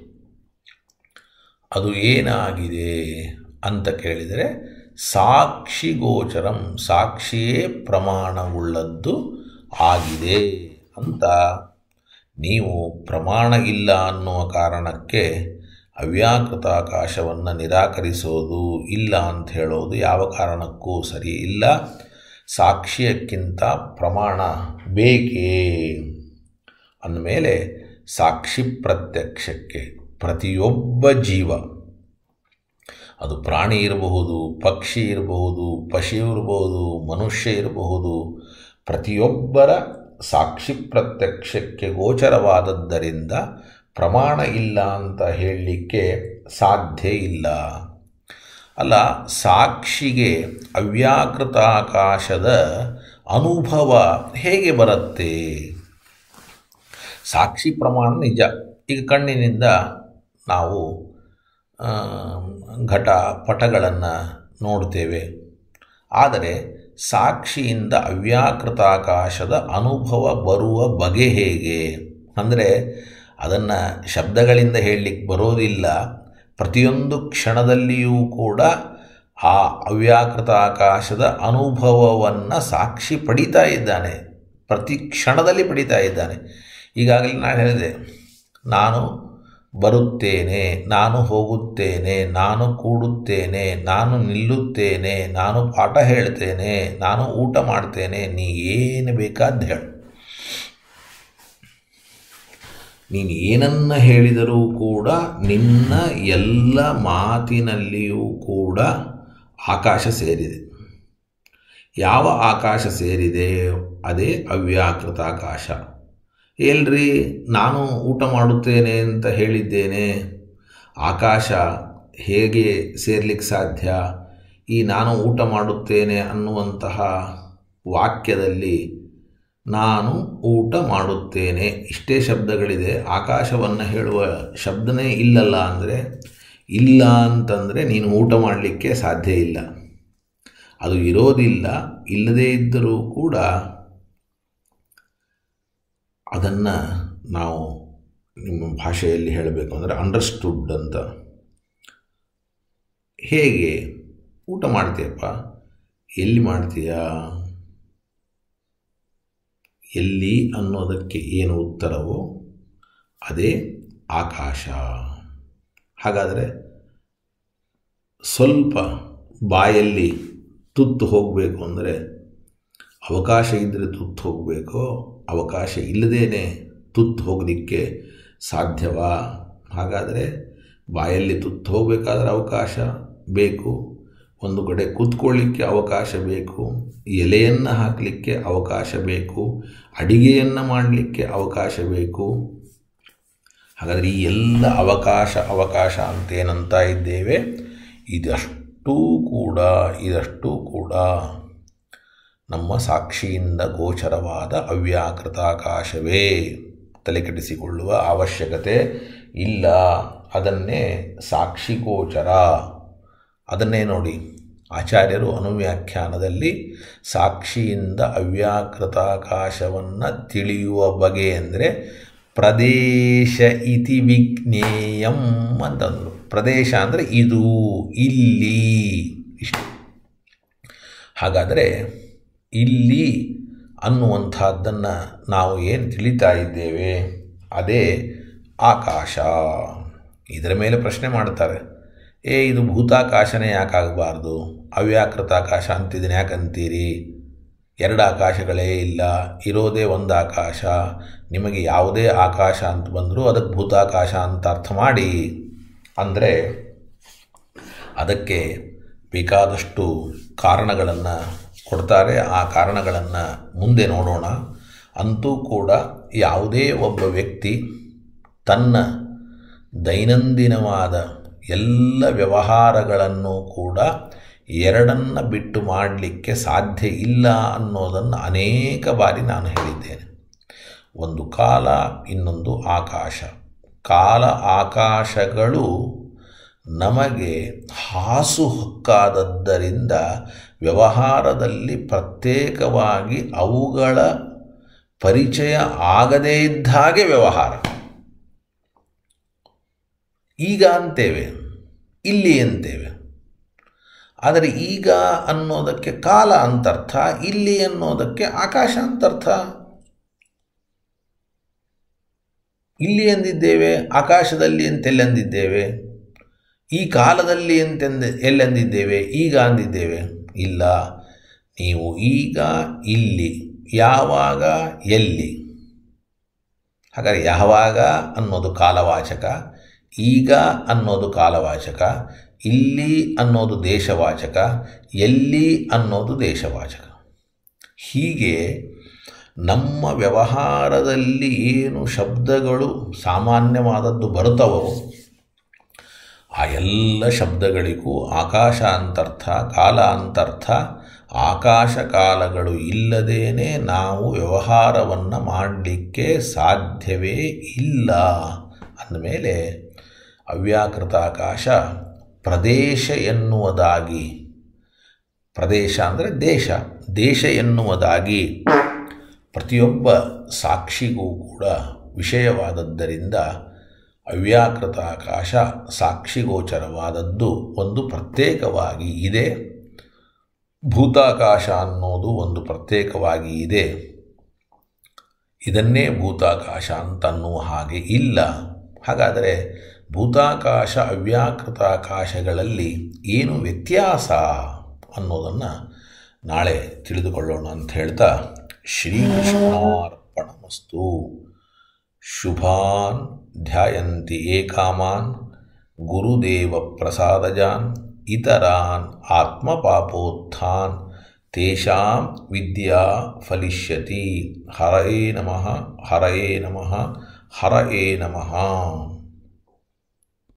ಅದು ಏನಾಗಿದೆ ಅಂತ ಕೇಳಿದರೆ ಸಾಕ್ಷಿಗೋಚರಂ ಸಾಕ್ಷಿಯೇ ಪ್ರಮಾಣವುಳ್ಳದ್ದು ಆಗಿದೆ ಅಂತ ನೀವು ಪ್ರಮಾಣ ಇಲ್ಲ ಅನ್ನುವ ಕಾರಣಕ್ಕೆ ಅವ್ಯಾಕೃತ ಆಕಾಶವನ್ನು ನಿರಾಕರಿಸೋದು ಇಲ್ಲ ಅಂತ ಹೇಳೋದು ಯಾವ ಕಾರಣಕ್ಕೂ ಸರಿ ಇಲ್ಲ ಸಾಕ್ಷ್ಯಕ್ಕಿಂತ ಪ್ರಮಾಣ ಬೇಕೇ ಅಂದಮೇಲೆ ಸಾಕ್ಷಿ ಪ್ರತ್ಯಕ್ಷಕ್ಕೆ ಪ್ರತಿಯೊಬ್ಬ ಜೀವ ಅದು ಪ್ರಾಣಿ ಇರಬಹುದು ಪಕ್ಷಿ ಇರಬಹುದು ಪಶು ಇರಬಹುದು ಮನುಷ್ಯ ಇರಬಹುದು ಪ್ರತಿಯೊಬ್ಬರ ಸಾಕ್ಷಿ ಪ್ರತ್ಯಕ್ಷಕ್ಕೆ ಗೋಚರವಾದದ್ದರಿಂದ ಪ್ರಮಾಣ ಇಲ್ಲ ಅಂತ ಹೇಳಲಿಕ್ಕೆ ಸಾಧ್ಯ ಇಲ್ಲ ಅಲ್ಲ ಸಾಕ್ಷಿಗೆ ಅವ್ಯಾಕೃತಾಕಾಶದ ಅನುಭವ ಹೇಗೆ ಬರುತ್ತೆ ಸಾಕ್ಷಿ ಪ್ರಮಾಣ ನಿಜ ಈಗ ಕಣ್ಣಿನಿಂದ ನಾವು ಘಟ ಪಟಗಳನ್ನು ನೋಡ್ತೇವೆ ಆದರೆ ಸಾಕ್ಷಿಯಿಂದ ಅವ್ಯಾಕೃತಾಕಾಶದ ಅನುಭವ ಬರುವ ಬಗೆ ಹೇಗೆ ಅಂದರೆ ಅದನ್ನು ಶಬ್ದಗಳಿಂದ ಹೇಳಲಿಕ್ಕೆ ಬರೋದಿಲ್ಲ ಪ್ರತಿಯೊಂದು ಕ್ಷಣದಲ್ಲಿಯೂ ಕೂಡ ಆ ಅವ್ಯಾಕೃತ ಆಕಾಶದ ಅನುಭವವನ್ನು ಸಾಕ್ಷಿ ಪಡಿತಾ ಇದ್ದಾನೆ ಪ್ರತಿ ಕ್ಷಣದಲ್ಲಿ ಪಡಿತಾ ಇದ್ದಾನೆ ಈಗಾಗಲೇ ನಾನು ಹೇಳಿದೆ ನಾನು ಬರುತ್ತೇನೆ ನಾನು ಹೋಗುತ್ತೇನೆ ನಾನು ಕೂಡುತ್ತೇನೆ ನಾನು ನಿಲ್ಲುತ್ತೇನೆ ನಾನು ಪಾಠ ಹೇಳ್ತೇನೆ ನಾನು ಊಟ ಮಾಡ್ತೇನೆ ನೀ ಏನು ಬೇಕಾದ್ದು ಹೇಳು ನೀನು ಏನನ್ನ ಹೇಳಿದರೂ ಕೂಡ ನಿನ್ನ ಎಲ್ಲ ಮಾತಿನಲ್ಲಿಯೂ ಕೂಡ ಆಕಾಶ ಸೇರಿದೆ ಯಾವ ಆಕಾಶ ಸೇರಿದೆ ಅದೇ ಅವ್ಯಾಕೃತ ಆಕಾಶ ಎಲ್ರಿ ನಾನು ಊಟ ಮಾಡುತ್ತೇನೆ ಅಂತ ಹೇಳಿದ್ದೇನೆ ಆಕಾಶ ಹೇಗೆ ಸೇರ್ಲಿಕ್ಕೆ ಸಾಧ್ಯ ಈ ನಾನು ಊಟ ಮಾಡುತ್ತೇನೆ ಅನ್ನುವಂತಹ ವಾಕ್ಯದಲ್ಲಿ ನಾನು ಊಟ ಮಾಡುತ್ತೇನೆ ಇಷ್ಟೇ ಶಬ್ದಗಳಿದೆ ಆಕಾಶವನ್ನು ಹೇಳುವ ಶಬ್ದನೇ ಇಲ್ಲಲ್ಲ ಅಂದರೆ ಇಲ್ಲ ಅಂತಂದರೆ ನೀನು ಊಟ ಮಾಡಲಿಕ್ಕೆ ಸಾಧ್ಯ ಇಲ್ಲ ಅದು ಇರೋದಿಲ್ಲ ಇಲ್ಲದೇ ಇದ್ದರೂ ಕೂಡ ಅದನ್ನು ನಾವು ನಿಮ್ಮ ಭಾಷೆಯಲ್ಲಿ ಹೇಳಬೇಕು ಅಂದರೆ ಅಂಡರ್ಸ್ಟುಡ್ ಅಂತ ಹೇಗೆ ಊಟ ಮಾಡ್ತೀಯಪ್ಪ ಎಲ್ಲಿ ಮಾಡ್ತೀಯಾ ಎಲ್ಲಿ ಅನ್ನೋದಕ್ಕೆ ಏನು ಉತ್ತರವೋ ಅದೇ ಆಕಾಶ ಹಾಗಾದರೆ ಸ್ವಲ್ಪ ಬಾಯಲ್ಲಿ ತುತ್ತು ಹೋಗಬೇಕು ಅಂದರೆ ಅವಕಾಶ ಇದ್ದರೆ ತುತ್ತು ಹೋಗಬೇಕೋ ಅವಕಾಶ ಇಲ್ಲದೇನೆ ತುತ್ತು ಹೋಗಲಿಕ್ಕೆ ಸಾಧ್ಯವಾ ಹಾಗಾದರೆ ಬಾಯಲ್ಲಿ ತುತ್ತು ಹೋಗಬೇಕಾದ್ರೆ ಅವಕಾಶ ಬೇಕು ಒಂದು ಕಡೆ ಕೂತ್ಕೊಳ್ಳಿಕ್ಕೆ ಅವಕಾಶ ಬೇಕು ಎಲೆಯನ್ನು ಹಾಕಲಿಕ್ಕೆ ಅವಕಾಶ ಬೇಕು ಅಡಿಗೆಯನ್ನು ಮಾಡಲಿಕ್ಕೆ ಅವಕಾಶ ಬೇಕು ಹಾಗಾದರೆ ಈ ಎಲ್ಲ ಅವಕಾಶ ಅವಕಾಶ ಅಂತೇನಂತ ಇದ್ದೇವೆ ಇದಷ್ಟೂ ಕೂಡ ಇದಷ್ಟೂ ಕೂಡ ನಮ್ಮ ಸಾಕ್ಷಿಯಿಂದ ಗೋಚರವಾದ ಅವ್ಯಾಕೃತಾಕಾಶವೇ ತಲೆಕೆಡಿಸಿಕೊಳ್ಳುವ ಅವಶ್ಯಕತೆ ಇಲ್ಲ ಅದನ್ನೇ ಸಾಕ್ಷಿಗೋಚರ ಅದನ್ನೇ ನೋಡಿ ಆಚಾರ್ಯರು ಅನುವ್ಯಾಖ್ಯಾನದಲ್ಲಿ ಸಾಕ್ಷಿಯಿಂದ ಅವ್ಯಾಕೃತಾಕಾಶವನ್ನು ತಿಳಿಯುವ ಬಗೆ ಅಂದರೆ ಪ್ರದೇಶ ಇತಿ ವಿಜ್ಞೇಯಂ ಅಂತಂದರು ಪ್ರದೇಶ ಅಂದರೆ ಇದು ಇಲ್ಲಿ ಇಷ್ಟು ಹಾಗಾದರೆ ಇಲ್ಲಿ ಅನ್ನುವಂಥದ್ದನ್ನು ನಾವು ಏನು ತಿಳಿತಾ ಇದ್ದೇವೆ ಅದೇ ಆಕಾಶ ಇದರ ಮೇಲೆ ಪ್ರಶ್ನೆ ಮಾಡ್ತಾರೆ ಏ ಇದು ಭೂತಾಕಾಶನೇ ಯಾಕಾಗಬಾರ್ದು ಅವ್ಯಾಕೃತ ಆಕಾಶ ಅಂತಿದ್ದೀನಿ ಯಾಕಂತೀರಿ ಎರಡು ಆಕಾಶಗಳೇ ಇಲ್ಲ ಇರೋದೇ ಒಂದು ಆಕಾಶ ನಿಮಗೆ ಯಾವುದೇ ಆಕಾಶ ಅಂತ ಬಂದರೂ ಅದಕ್ಕೆ ಭೂತಾಕಾಶ ಅಂತ ಅರ್ಥ ಮಾಡಿ ಅಂದರೆ ಅದಕ್ಕೆ ಬೇಕಾದಷ್ಟು ಕಾರಣಗಳನ್ನು ಕೊಡ್ತಾರೆ ಆ ಕಾರಣಗಳನ್ನು ಮುಂದೆ ನೋಡೋಣ ಅಂತೂ ಕೂಡ ಯಾವುದೇ ಒಬ್ಬ ವ್ಯಕ್ತಿ ತನ್ನ ದೈನಂದಿನವಾದ ಎಲ್ಲ ವ್ಯವಹಾರಗಳನ್ನು ಕೂಡ ಎರಡನ್ನು ಬಿಟ್ಟು ಮಾಡಲಿಕ್ಕೆ ಸಾಧ್ಯ ಇಲ್ಲ ಅನ್ನೋದನ್ನು ಅನೇಕ ಬಾರಿ ನಾನು ಹೇಳಿದ್ದೇನೆ ಒಂದು ಕಾಲ ಇನ್ನೊಂದು ಆಕಾಶ ಕಾಲ ಆಕಾಶಗಳು ನಮಗೆ ಹಾಸುಹೊಕ್ಕಾದದ್ದರಿಂದ ವ್ಯವಹಾರದಲ್ಲಿ ಪ್ರತ್ಯೇಕವಾಗಿ ಅವುಗಳ ಪರಿಚಯ ಆಗದೇ ಇದ್ದ ಹಾಗೆ ವ್ಯವಹಾರ ಈಗ ಅಂತೇವೆ ಇಲ್ಲಿ ಅಂತೇವೆ ಆದರೆ ಈಗ ಅನ್ನೋದಕ್ಕೆ ಕಾಲ ಅಂತರ್ಥ ಇಲ್ಲಿ ಅನ್ನೋದಕ್ಕೆ ಆಕಾಶ ಅಂತರ್ಥ ಇಲ್ಲಿ ಎಂದಿದ್ದೇವೆ ಆಕಾಶದಲ್ಲಿ ಅಂತೆಲ್ಲೆಂದಿದ್ದೇವೆ ಈ ಕಾಲದಲ್ಲಿ ಎಂತೆಂದ ಎಲ್ಲೆಂದಿದ್ದೇವೆ ಈಗ ಅಂದಿದ್ದೇವೆ ಇಲ್ಲ ನೀವು ಈಗ ಇಲ್ಲಿ ಯಾವಾಗ ಎಲ್ಲಿ ಹಾಗಾದರೆ ಯಾವಾಗ ಅನ್ನೋದು ಕಾಲವಾಚಕ ಈಗ ಅನ್ನೋದು ಕಾಲವಾಚಕ ಇಲ್ಲಿ ಅನ್ನೋದು ದೇಶವಾಚಕ ಎಲ್ಲಿ ಅನ್ನೋದು ದೇಶವಾಚಕ ಹೀಗೆ ನಮ್ಮ ವ್ಯವಹಾರದಲ್ಲಿ ಏನು ಶಬ್ದಗಳು ಸಾಮಾನ್ಯವಾದದ್ದು ಬರುತ್ತವೋ ಆ ಎಲ್ಲ ಶಬ್ದಗಳಿಗೂ ಆಕಾಶ ಅಂತರ್ಥ ಕಾಲ ಅಂತರ್ಥ ಆಕಾಶ ಕಾಲಗಳು ಇಲ್ಲದೇನೆ ನಾವು ವ್ಯವಹಾರವನ್ನು ಮಾಡಲಿಕ್ಕೆ ಸಾಧ್ಯವೇ ಇಲ್ಲ ಅಂದಮೇಲೆ ಅವ್ಯಾಕೃತ ಆಕಾಶ ಪ್ರದೇಶ ಎನ್ನುವುದಾಗಿ ಪ್ರದೇಶ ಅಂದರೆ ದೇಶ ದೇಶ ಎನ್ನುವುದಾಗಿ ಪ್ರತಿಯೊಬ್ಬ ಸಾಕ್ಷಿಗೂ ಕೂಡ ವಿಷಯವಾದದ್ದರಿಂದ ಅವ್ಯಾಕೃತ ಆಕಾಶ ಸಾಕ್ಷಿಗೋಚರವಾದದ್ದು ಒಂದು ಪ್ರತ್ಯೇಕವಾಗಿ ಇದೆ ಭೂತಾಕಾಶ ಅನ್ನೋದು ಒಂದು ಪ್ರತ್ಯೇಕವಾಗಿ ಇದೆ ಇದನ್ನೇ ಭೂತಾಕಾಶ ಅಂತನ್ನುವ ಹಾಗೆ ಇಲ್ಲ ಹಾಗಾದರೆ ಭೂತಾಕಾಶ ಅವ್ಯಾಕೃತಾಕಾಶಗಳಲ್ಲಿ ಏನು ವ್ಯತ್ಯಾಸ ಅನ್ನೋದನ್ನು ನಾಳೆ ತಿಳಿದುಕೊಳ್ಳೋಣ ಅಂತ ಹೇಳ್ತಾ ಶ್ರೀಕೃಷ್ಣಾರ್ಪಣಮಸ್ತು ಶುಭಾನ್ ಧ್ಯಾಯಂತಿ ಏಕಾಮಾನ್ ಗುರುದೇವ ಪ್ರಸಾದಜಾನ್ ಇತರಾನ್ ಆತ್ಮಪಾಪೋತ್ಥಾನ್ ತೇಷಾಂ ವಿದ್ಯಾ ಫಲಿಷ್ಯತಿ ಹರಯೇ ನಮಃ ಹರಯೇ ನಮಃ ಹರಯೇ ನಮಃ